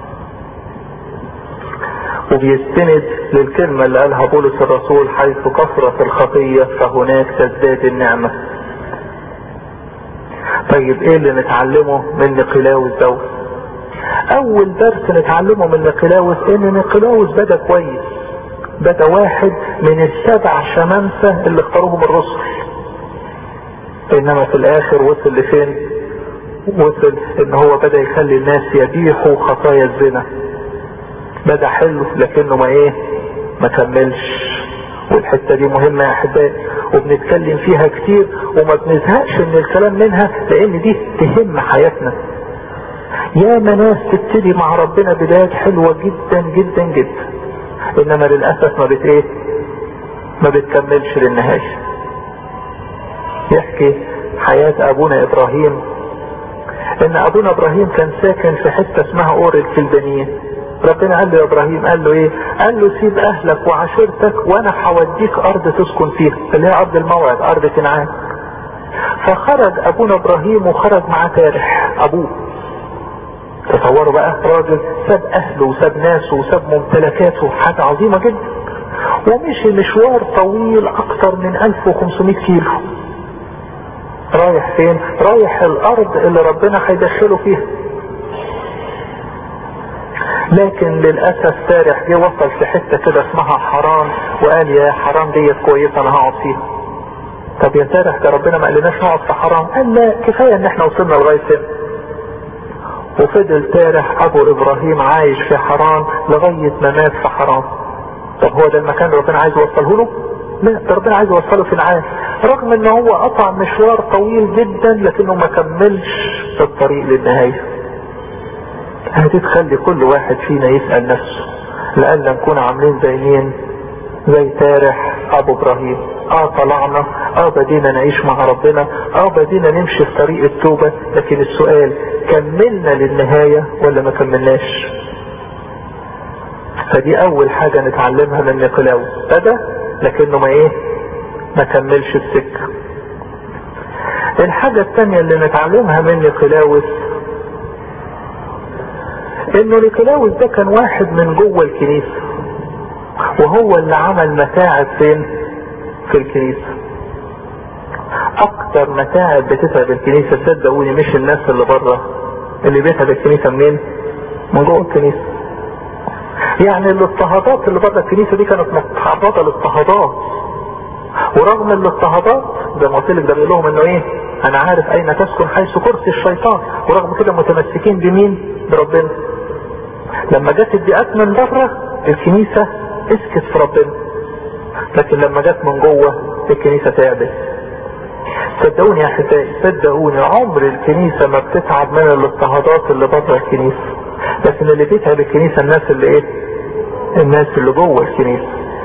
وبيستند للكلمة اللي قالها بولس الرسول حيث كثرت الخطية فهناك تزداد النعمة طيب ايه اللي نتعلمه من نقلاوس دوت اول درس نتعلمه من نقلاوس ان نقلاوس بدا كويس بدا واحد من السبع شمامسة اللي اختاروهم الرسل انما في الاخر وصل لفين وصل ان هو بدا يخلي الناس يبيحوا خطايا الزنا بدا حلو لكنه ما ايه ما كملش والحته دي مهمه يا احبائي وبنتكلم فيها كتير وما بنزهقش من الكلام منها لان دي تهم حياتنا يا ناس تبتدي مع ربنا بدايات حلوه جدا جدا جدا انما للاسف ما بت ايه ما بتكملش للنهايه يحكي حياه ابونا ابراهيم ان ابونا ابراهيم كان ساكن في حته اسمها اور الكلدانيين ربنا قال له يا ابراهيم قال له ايه قال له سيب اهلك وعشيرتك وانا هوديك ارض تسكن فيها اللي هي ارض الموعد ارض كنعان فخرج ابونا ابراهيم وخرج معاه تارح ابوه تصوروا بقى راجل ساب اهله وساب ناسه وساب ممتلكاته حاجة عظيمة جدا ومشي مشوار طويل اكتر من 1500 كيلو رايح فين رايح الارض اللي ربنا هيدخله فيها لكن للأسف سارح جه وصل في حتة كده اسمها حرام وقال يا حرام ديت كويسة انا هقعد فيها طب يا سارح ده ربنا ما قالناش نقعد في حرام قال لا كفاية ان احنا وصلنا لغاية هنا وفضل سارح ابو ابراهيم عايش في حرام لغاية ما مات في حرام طب هو ده المكان اللي ربنا عايز يوصله له لا ده ربنا عايز يوصله في العالم رغم ان هو قطع مشوار طويل جدا لكنه ما كملش في الطريق للنهايه هدي تخلي كل واحد فينا يسأل نفسه لأن نكون عاملين زي مين زي تارح ابو ابراهيم اه طلعنا اه بدينا نعيش مع ربنا اه بدينا نمشي في طريق التوبة لكن السؤال كملنا للنهاية ولا ما كملناش فدي اول حاجة نتعلمها من نيقلاوس بدا لكنه ما ايه ما كملش السكة الحاجة الثانية اللي نتعلمها من نيقلاوس انه نيكولاوس ده كان واحد من جوه الكنيسة وهو اللي عمل متاعب فين في الكنيسة اكتر متاعب بتتعب الكنيسة صدقوني مش الناس اللي بره اللي بيتعب الكنيسة منين من جوه الكنيسة يعني الاضطهادات اللي بره الكنيسة دي كانت متعرضة لاضطهادات ورغم الاضطهادات زي ما قلت لك ده بيقول لهم انه ايه انا عارف اين تسكن حيث كرسي الشيطان ورغم كده متمسكين بمين بربنا لما جت الدقات من بره الكنيسة اسكت في ربنا لكن لما جت من جوه الكنيسة تعبت صدقوني يا احبائي صدقوني عمر الكنيسة ما بتتعب من الاضطهادات اللي بره الكنيسة لكن اللي بيتعب الكنيسة الناس اللي ايه الناس اللي جوه الكنيسة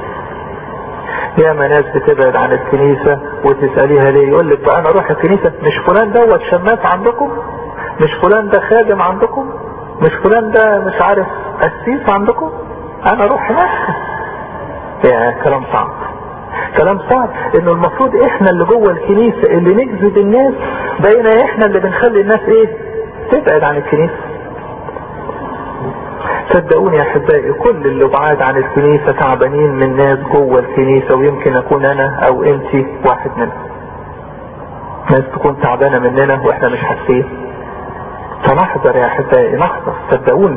ياما ناس بتبعد عن الكنيسة وتسأليها ليه يقول لك بقى انا اروح الكنيسة مش فلان دوت شماس عندكم مش فلان ده خادم عندكم مش فلان ده مش عارف قسيس عندكم انا اروح هناك يا كلام صعب كلام صعب انه المفروض احنا اللي جوه الكنيسة اللي نجذب الناس بقينا احنا اللي بنخلي الناس ايه تبعد عن الكنيسة صدقوني يا احبائي كل اللي بعاد عن الكنيسة تعبانين من ناس جوه الكنيسة ويمكن اكون انا او انت واحد منهم ناس تكون تعبانة مننا واحنا مش حاسين فنحذر يا احبائي نحذر صدقوني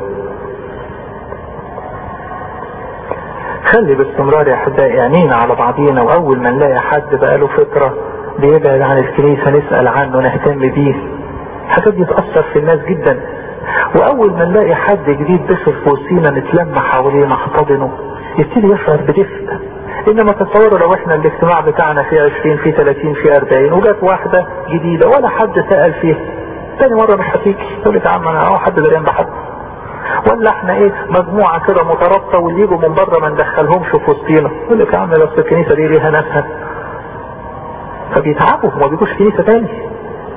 خلي باستمرار يا احبائي عينينا على بعضينا واول ما نلاقي حد بقاله فترة بيبعد عن الكنيسة نسأل عنه نهتم بيه الحاجات دي تأثر في الناس جدا واول ما نلاقي حد جديد دخل في وسطينا نتلم حواليه نحتضنه يبتدي يشعر بدفء انما تصوروا لو احنا الاجتماع بتاعنا في 20 في 30 في 40 وجات واحدة جديدة ولا حد سأل فيها تاني مرة مش هتيجي يقول لك يا عم انا اهو حد دريان بحد ولا احنا ايه مجموعة كده مترابطة واللي يجوا من بره ما ندخلهمش في وسطينا يقول لك يا عم بس الكنيسة دي ليها ناسها فبيتعبوا وما بيجوش كنيسة تاني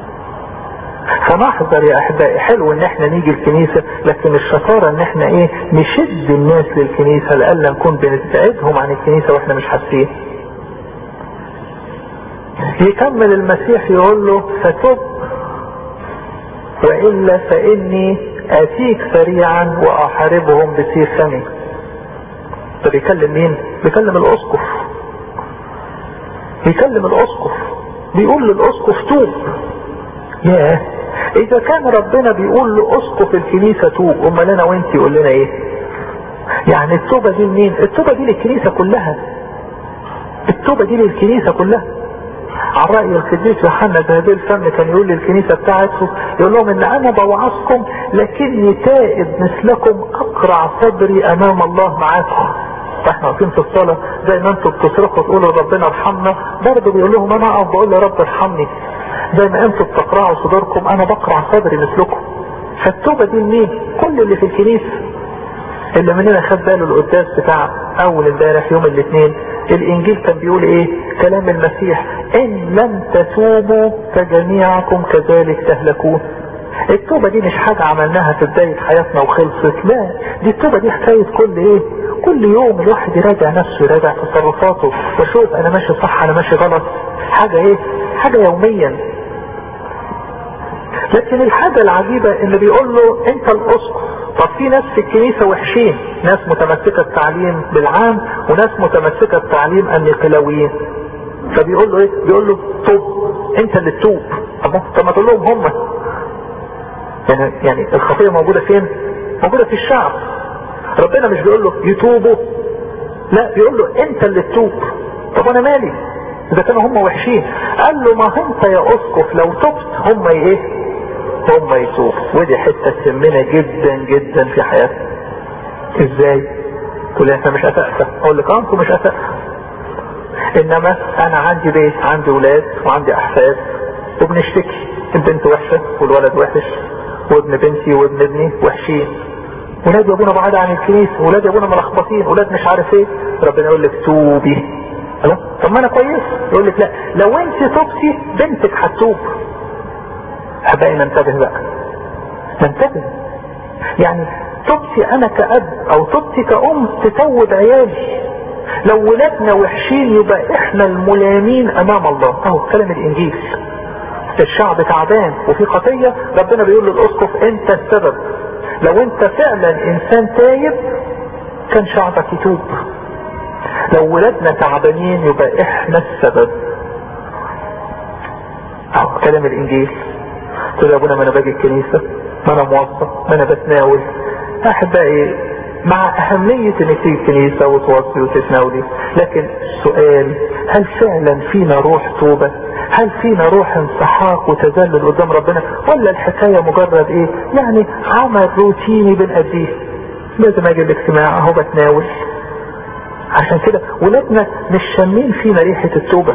فنحذر يا احبائي حلو ان احنا نيجي الكنيسة لكن الشطارة ان احنا ايه نشد الناس للكنيسة لألا نكون بنبعدهم عن الكنيسة واحنا مش حاسين يكمل المسيح يقول له فتب وإلا فإني أتيك سريعا وأحاربهم بسيف فمي ده بيكلم مين بيكلم الأسقف بيكلم الأسقف بيقول للأسقف توب ياه اذا كان ربنا بيقول لاسقف الكنيسة توب امال انا وانت يقول لنا ايه يعني التوبة دي لمين التوبة دي للكنيسة كلها التوبة دي للكنيسة كلها على رأي القديس يوحنا ذهبي الفم كان يقول للكنيسة بتاعته يقول لهم ان انا بوعظكم لكني تائب مثلكم اقرع صدري امام الله معاكم فاحنا واقفين في الصلاة زي ما انتم بتصرخوا تقولوا ربنا ارحمنا برضه بيقول لهم انا اقف بقول يا رب ارحمني زي ما انتم بتقرعوا صدوركم انا بقرع صدري مثلكم فالتوبة دي لمين كل اللي في الكنيسة اللي مننا خد باله القداس بتاع اول امبارح يوم الاثنين الانجيل كان بيقول ايه كلام المسيح ان لم تتوبوا فجميعكم كذلك تهلكون التوبة دي مش حاجة عملناها في بداية حياتنا وخلصت لا دي التوبة دي حكاية كل ايه كل يوم الواحد يراجع نفسه يراجع تصرفاته وشوف انا ماشي صح انا ماشي غلط حاجة ايه حاجة يوميا لكن الحاجة العجيبة ان بيقول له انت الاسقف طب في ناس في الكنيسة وحشين ناس متمسكة التعليم بالعام وناس متمسكة التعليم النقلاويين فبيقول له ايه بيقول له توب انت اللي تتوب طب طب ما تقول لهم هم يعني يعني الخطية موجودة فين موجودة في الشعب ربنا مش بيقول له يتوبوا لا بيقول له انت اللي تتوب طب انا مالي اذا كانوا هم وحشين قال له ما انت يا اسقف لو تبت هم ايه هم يتوب ودي حتة تهمنا جدا جدا في حياتنا ازاي تقول لي احنا مش اسأسة اقول لك انتوا مش اسأسة انما انا عندي بيت عندي ولاد وعندي احفاد وبنشتكي البنت وحشة والولد وحش وابن بنتي وابن ابني وحشين ولاد يا ابونا بعاد عن الكنيسة ولاد يا ابونا ملخبطين ولاد مش عارف ايه ربنا يقول لك توبي خلاص طب ما انا كويس يقول لك لا لو انت تبتي بنتك هتوب احبائي ننتبه بقى ننتبه يعني تبتي انا كأب او تبتي كأم تتوب عيالي لو ولادنا وحشين يبقى احنا الملامين امام الله اهو كلام الانجيل الشعب تعبان وفي خطية ربنا بيقول للاسقف انت السبب لو انت فعلا انسان تايب كان شعبك يتوب لو ولادنا تعبانين يبقى احنا السبب اهو كلام الانجيل قلت له يا ابونا ما انا باجي الكنيسة ما انا موظف ما انا بتناول احبائي مع اهمية انك تيجي الكنيسة وتوصي وتتناولي لكن السؤال هل فعلا فينا روح توبة هل فينا روح انسحاق وتذلل قدام ربنا ولا الحكاية مجرد ايه يعني عمل روتيني بنأديه لازم اجي الاجتماع اهو بتناول عشان كده ولادنا مش شامين فينا ريحة التوبة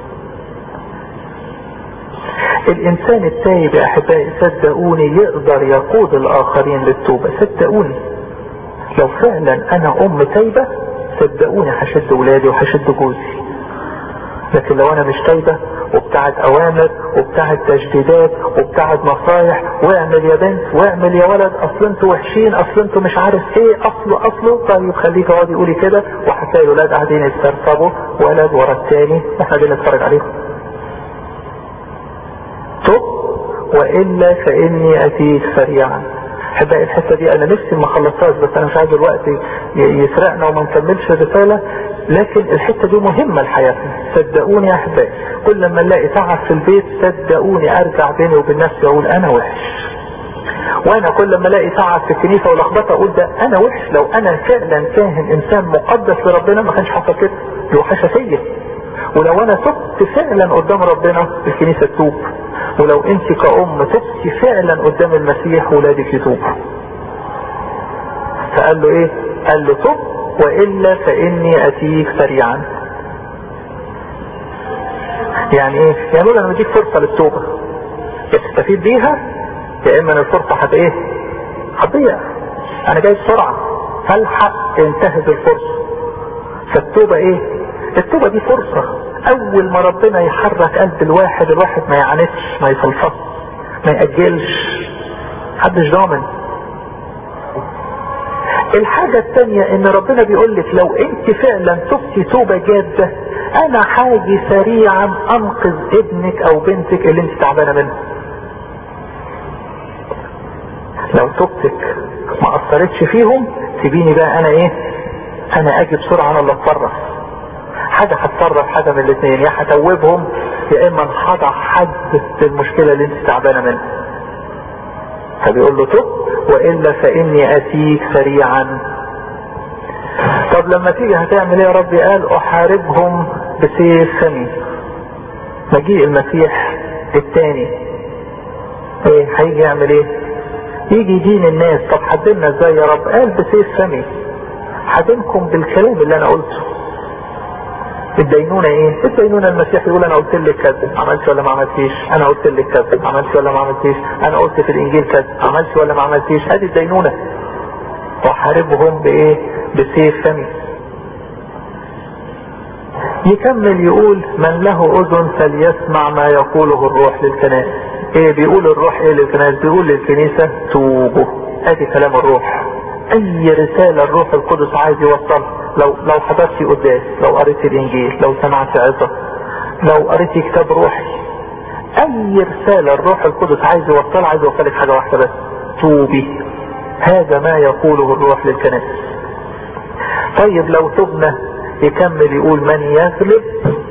الانسان التايب يا احبائي صدقوني يقدر يقود الاخرين للتوبة صدقوني لو فعلا انا ام تايبة صدقوني هشد ولادي وهشد جوزي لكن لو انا مش تايبة وبتاعت اوامر وبتاعت تجديدات وبتاعت نصايح واعمل يا بنت واعمل يا ولد اصل انتوا وحشين اصل انتوا مش عارف ايه اصله اصله طيب خليك اقعد يقولي كده وهتلاقي الولاد قاعدين يسترطبوا ولد ورا التاني واحنا قاعدين نتفرج عليهم تب وإلا فإني أتيك سريعا احبائي الحته دي انا نفسي ما خلصتهاش بس انا مش عايز الوقت يسرقنا وما نكملش الرساله لكن الحته دي مهمه لحياتنا صدقوني يا احبائي كل ما نلاقي تعب في البيت صدقوني ارجع بيني وبين نفسي اقول انا وحش وانا كل ما الاقي تعب في الكنيسه ولخبطه اقول ده انا وحش لو انا فعلا كاهن انسان مقدس لربنا ما كانش حصل كده دي وحشه فيا ولو انا تبت فعلا قدام ربنا الكنيسه تتوب ولو انت كأم تبكي فعلا قدام المسيح ولادك يتوبوا فقال له ايه قال له تب وإلا فإني أتيك سريعا يعني ايه يعني انا بديك فرصة للتوبة يا تستفيد بيها يا اما ان الفرصة هت ايه هتضيع انا جاي بسرعة هلحق انتهز الفرصة فالتوبة ايه التوبة دي فرصة اول ما ربنا يحرك قلب الواحد الواحد ما يعاندش ما يفلفص ما يأجلش محدش ضامن الحاجة التانية ان ربنا بيقول لك لو انت فعلا تبتي توبة جادة انا حاجي سريعا انقذ ابنك او بنتك اللي انت تعبانة منه لو توبتك ما اثرتش فيهم سيبيني بقى انا ايه انا اجي بسرعة انا اللي اتصرف حاجة هتصرف حاجة من الاثنين يا هتوبهم يا اما هضع حد للمشكلة اللي انت تعبانة منها فبيقول له تب والا فاني اتيك سريعا طب لما تيجي هتعمل ايه يا ربي قال احاربهم بسيف فمي مجيء المسيح الثاني ايه هيجي يعمل ايه يجي يدين الناس طب حدمنا ازاي يا رب قال بسيف فمي حدمكم بالكلام اللي انا قلته الدينونة ايه الدينونة المسيح يقول انا قلت لك كذا عملت ولا ما عملتيش انا قلت لك كذا عملت ولا ما عملتيش انا قلت في الانجيل كذا عملت ولا ما عملتيش ادي الدينونة وحاربهم بايه بسيف فمي يكمل يقول من له اذن فليسمع ما يقوله الروح للكنائس ايه بيقول الروح ايه للكنائس بيقول للكنيسة توبوا ادي كلام الروح اي رسالة الروح القدس عايز يوصلها لو لو حضرتي قداس لو قريت الانجيل لو سمعت عظة لو قريت كتاب روحي اي رسالة الروح القدس عايز يوصلها عايز يوصلك حاجة واحدة بس توبي هذا ما يقوله الروح للكنائس طيب لو تبنا يكمل يقول من يغلب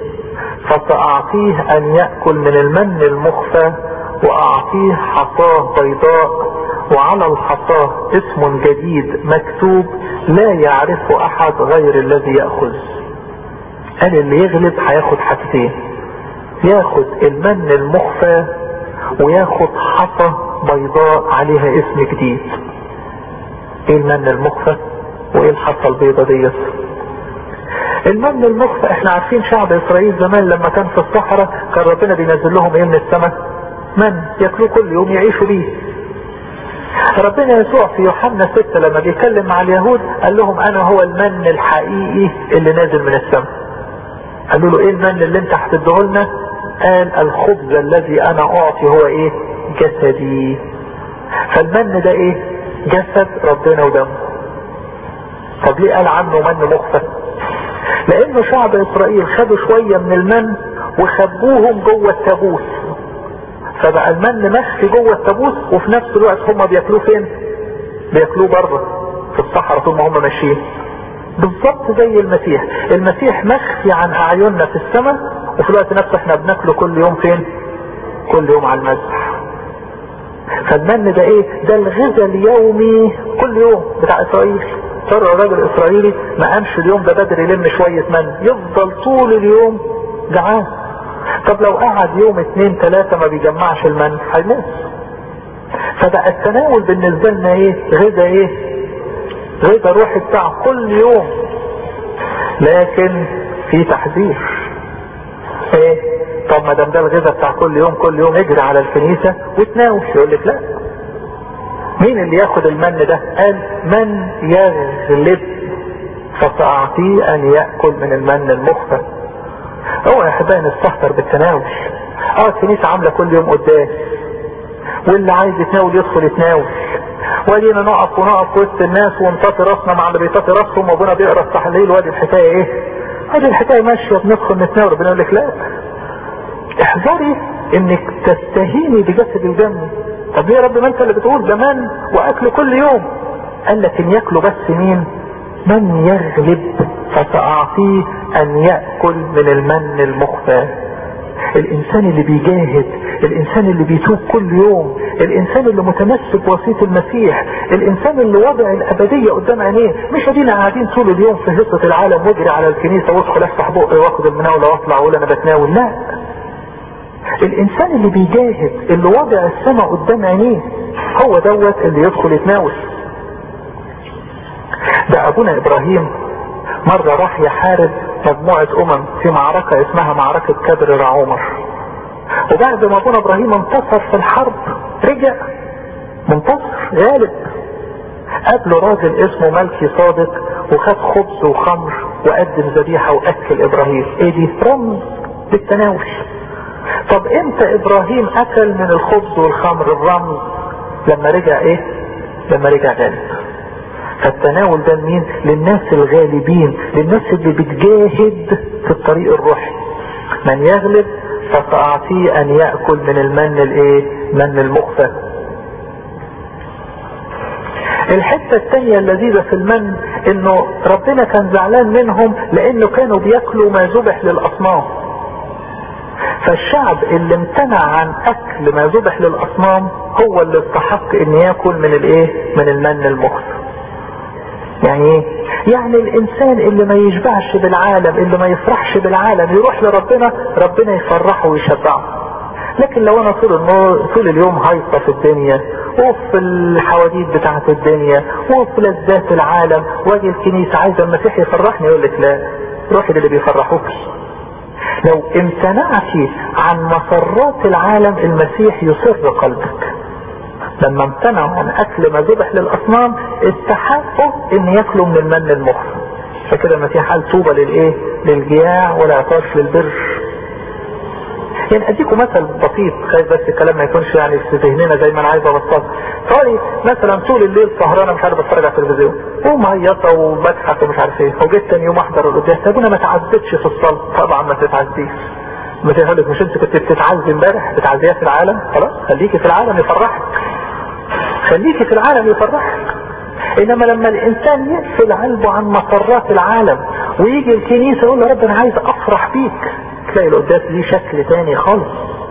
فسأعطيه ان يأكل من المن المخفى واعطيه حصاه بيضاء وعلى الحصاه اسم جديد مكتوب لا يعرفه احد غير الذي يأخذ قال اللي يغلب هياخد حاجتين ياخد المن المخفى وياخد حصى بيضاء عليها اسم جديد ايه المن المخفى وايه الحصى البيضاء ديت المن المخفى احنا عارفين شعب اسرائيل زمان لما كان في الصحراء كان ربنا بينزل لهم ايه من السماء من ياكلوه كل يوم يعيشوا بيه ربنا يسوع في يوحنا 6 لما بيتكلم مع اليهود قال لهم انا هو المن الحقيقي اللي نازل من السماء قالوا له ايه المن اللي انت هتديه لنا قال الخبز الذي انا اعطي هو ايه جسدي فالمن ده ايه جسد ربنا ودمه طب ليه قال عنه من مخفى لانه شعب اسرائيل خدوا شوية من المن وخبوهم جوه التابوت فبقى المن مخفي جوه التابوت وفي نفس الوقت هم بياكلوه فين بياكلوه بره في الصحراء طول ما هم ماشيين بالظبط زي المسيح المسيح مخفي عن اعيننا في السماء وفي الوقت نفسه احنا بناكله كل يوم فين كل يوم على المذبح فالمن ده ايه ده الغذاء اليومي كل يوم بتاع اسرائيل ترى الراجل الاسرائيلي ما قامش اليوم ده بدري يلم شوية من يفضل طول اليوم جعان طب لو قعد يوم اتنين تلاتة ما بيجمعش المن هيموت فبقى التناول بالنسبة لنا ايه غذاء ايه غذاء روحي بتاع كل يوم لكن في تحذير ايه طب ما دام ده الغذاء بتاع كل يوم كل يوم اجري على الكنيسة وتناول يقول لك لا مين اللي ياخد المن ده قال من يغلب فسأعطيه ان يأكل من المن المخفى هو يا احبائي نستهتر بالتناول اه الكنيسة عاملة كل يوم قداس واللي عايز يتناول يدخل يتناول وادينا نقف ونقف وسط الناس ونطاطي راسنا مع اللي بيطاطي راسهم وابونا بيقرا التحليل وادي الحكايه ايه؟ ادي الحكايه ماشيه بندخل نتناول ربنا يقول لك لا احذري انك تستهيني بجسد ودمي طب ليه يا رب ما انت اللي بتقول زمان واكل كل يوم قال لك ان ياكلوا بس مين من يغلب فسأعطيه ان يأكل من المن المخفى الانسان اللي بيجاهد الانسان اللي بيتوب كل يوم الانسان اللي متمسك بوصية المسيح الانسان اللي وضع الابدية قدام عينيه مش ادينا قاعدين طول اليوم في هصة العالم واجري على الكنيسة وادخل افتح بقي واخد المناولة واطلع واقول انا بتناول لا الانسان اللي بيجاهد اللي وضع السماء قدام عينيه هو دوت اللي يدخل يتناول ده ابونا ابراهيم مرة راح يحارب مجموعة امم في معركة اسمها معركة كبر رعومر وبعد ما ابونا ابراهيم انتصر في الحرب رجع منتصر غالب قابله راجل اسمه ملكي صادق وخد خبز وخمر وقدم ذبيحة واكل ابراهيم ايه دي رمز للتناول طب امتى ابراهيم اكل من الخبز والخمر الرمز لما رجع ايه لما رجع غالب فالتناول ده مين للناس الغالبين للناس اللي بتجاهد في الطريق الروحي من يغلب فسأعطيه ان يأكل من المن الايه من المخفى الحتة التانية اللذيذة في المن انه ربنا كان زعلان منهم لانه كانوا بياكلوا ما ذبح للاصنام فالشعب اللي امتنع عن اكل ما ذبح للاصنام هو اللي استحق ان ياكل من الايه من المن المخفى يعني ايه يعني الانسان اللي ما يشبعش بالعالم اللي ما يفرحش بالعالم يروح لربنا ربنا يفرحه ويشبعه لكن لو انا طول النور طول اليوم هايصة في الدنيا وفي الحواديت بتاعة الدنيا وفي لذات العالم واجي الكنيسة عايزة المسيح يفرحني يقول لك لا روحي للي بيفرحوك لو امتنعتي عن مسرات العالم المسيح يسر قلبك لما امتنعوا عن اكل ما ذبح للاصنام استحقوا ان ياكلوا من المن المخفى فكده المسيح قال طوبى للايه للجياع والعطاش للبر يعني اديكم مثل بسيط خايف بس الكلام ما يكونش يعني في ذهننا زي ما انا عايز اوصل طالي مثلا طول الليل سهرانه مش عارف اتفرج على التلفزيون ومهيصه وبضحك ومش عارف ايه وجيت تاني يوم احضر القداس يا ابونا ما تعذبش في الصلاه طبعا ما تتعذبيش ما تقول مش انت كنت بتتعذب امبارح بتعزيها في العالم خلاص خليكي في العالم يفرحك خليكي في العالم يفرحك انما لما الانسان يقفل قلبه عن مسرات العالم ويجي الكنيسة يقول له رب انا عايز افرح بيك تلاقي القداس ليه شكل تاني خالص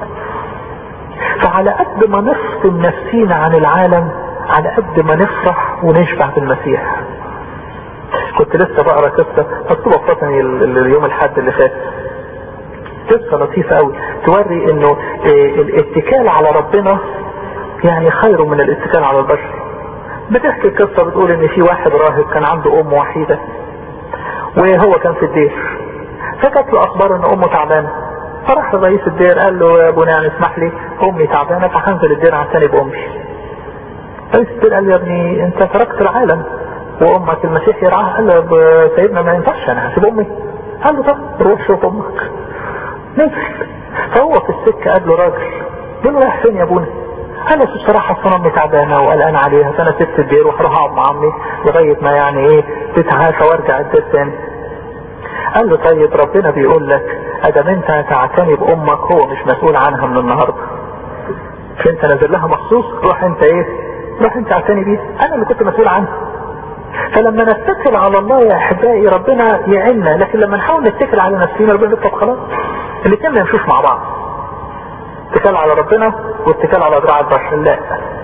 فعلى قد ما نفصل نفسينا عن العالم على قد ما نفرح ونشبع بالمسيح كنت لسه بقرا قصه مكتوبه في وطني اليوم الحد اللي فات قصه لطيفه قوي توري انه الاتكال على ربنا يعني خير من الاتكال على البشر بتحكي القصة بتقول ان في واحد راهب كان عنده ام وحيدة وهو كان في الدير فجت له اخبار ان امه تعبانة فراح رئيس الدير قال له يا ابونا يعني اسمح لي امي تعبانة فهنزل الدير عشان بامي رئيس الدير قال له يا ابني انت تركت العالم وامك المسيح يرعاها قال له سيدنا ما ينفعش انا هسيب امي قال له طب روح شوف امك نزل فهو في السكة قال له راجل قال له رايح فين يا ابونا قال له الصراحة اصلا امي تعبانة وقلقان عليها فانا سبت الدير وهروح اقعد مع امي لغاية ما يعني ايه تتعافى وارجع الدير تاني قال له طيب ربنا بيقول لك ادام انت هتعتني بامك هو مش مسؤول عنها من النهاردة مش انت نازل لها مخصوص روح انت ايه روح انت اعتني بيها انا اللي كنت مسؤول عنها فلما نتكل على الله يا احبائي ربنا يعيننا لكن لما نحاول نتكل على نفسنا ربنا يقول طب خلاص الاثنين ما يمشوش مع بعض اتكال على ربنا واتكال على ذراع البشر لا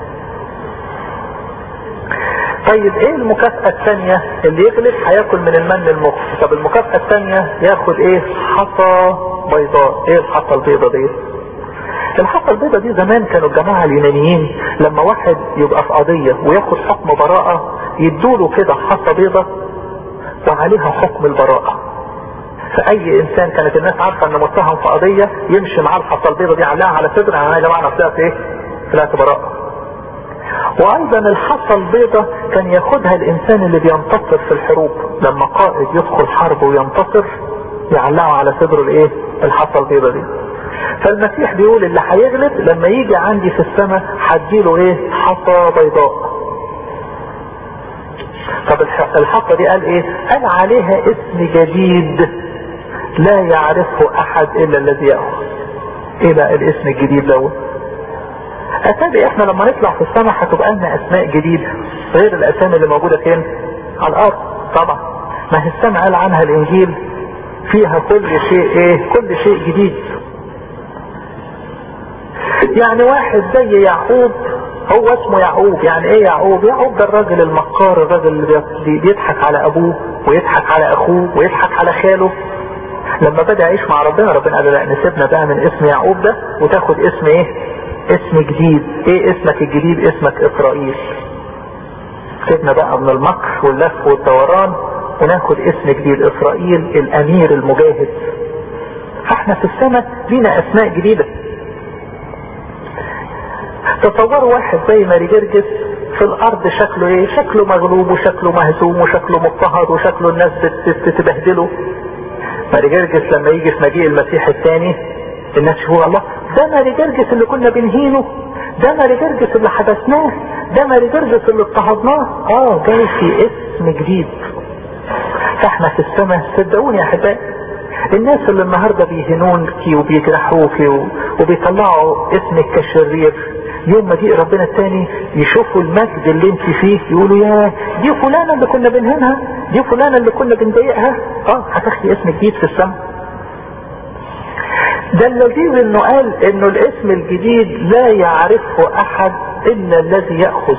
طيب ايه المكافأة الثانية اللي يغلب هياكل من المن المخفي طب المكافأة الثانية ياخد ايه حصى بيضاء ايه الحصى البيضاء دي الحصى البيضاء دي زمان كانوا الجماعة اليونانيين لما واحد يبقى في قضية وياخد حكم براءة يدوله كده حصى بيضاء وعليها حكم البراءة فاي انسان كانت الناس عارفة ان متهم في قضية يمشي معاه الحصى البيضاء دي عليها على صدر يعني يا جماعة انا طلعت ايه طلعت براءة وايضا الحصى البيضاء كان ياخدها الانسان اللي بينتصر في الحروب لما قائد يدخل حرب وينتصر يعلقه على صدره الايه الحصى البيضاء دي فالمسيح بيقول اللي هيغلب لما يجي عندي في السماء هديله ايه حصى بيضاء طب الحصى دي قال ايه قال عليها اسم جديد لا يعرفه احد الا الذي يأخذ ايه بقى الاسم الجديد دوت اتابع احنا لما نطلع في السماء هتبقى لنا اسماء جديدة غير الاسامي اللي موجودة فين على الارض طبعا ما هي السماء قال عنها الانجيل فيها كل شيء ايه كل شيء جديد يعني واحد زي يعقوب هو اسمه يعقوب يعني ايه يعقوب يعقوب ده الراجل المكار الراجل اللي بيضحك على ابوه ويضحك على اخوه ويضحك على خاله لما بدأ يعيش مع ربنا ربنا قال لا نسيبنا بقى من اسم يعقوب ده وتاخد اسم ايه اسم جديد ايه اسمك الجديد اسمك اسرائيل سيبنا بقى من المكر واللف والدوران وناخد اسم جديد اسرائيل الامير المجاهد فاحنا في السماء لينا اسماء جديدة تصوروا واحد زي ماري جرجس في الارض شكله ايه شكله مغلوب وشكله مهزوم وشكله مضطهد وشكله الناس بتبهدله ماري جرجس لما يجي في مجيء المسيح الثاني الناس يقول الله ده ماري جرجس اللي كنا بنهينه ده ماري جرجس اللي حبسناه ده ماري جرجس اللي اضطهدناه اه جاي في اسم جديد فاحنا في السماء صدقوني يا احبائي الناس اللي النهاردة بيهنونك وبيجرحوك وبيطلعوا اسمك كشرير يوم ما جه ربنا التاني يشوفوا المجد اللي انت فيه يقولوا يا دي فلانة اللي كنا بنهنها دي فلانة اللي كنا بنضايقها اه هتاخدي اسم جديد في السماء ده اللذيذ انه قال انه الاسم الجديد لا يعرفه احد الا الذي يأخذ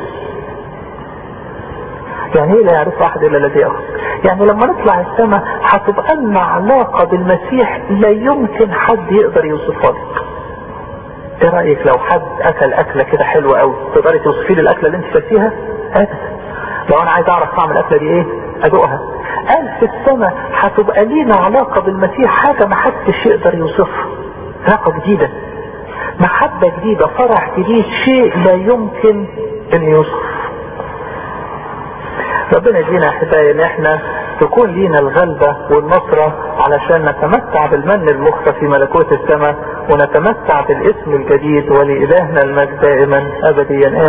يعني ايه لا يعرفه احد الا الذي يأخذ يعني لما نطلع السماء هتبقى لنا علاقة بالمسيح لا يمكن حد يقدر يوصفها لك ايه رأيك لو حد اكل اكلة كده حلوة قوي تقدري توصفي لي الاكلة اللي انت كلتيها ابدا لو انا عايز اعرف طعم الاكلة دي ايه ادوقها قال في السماء هتبقى لينا علاقة بالمسيح حاجة ما حدش يقدر يوصفها علاقة جديدة محبة جديدة فرح جديد شيء لا يمكن ان يوصف ربنا يدينا احبائي ان احنا تكون لينا الغلبة والنصرة علشان نتمتع بالمن المخفى في ملكوت السماء ونتمتع بالاسم الجديد ولإلهنا المجد دائما ابديا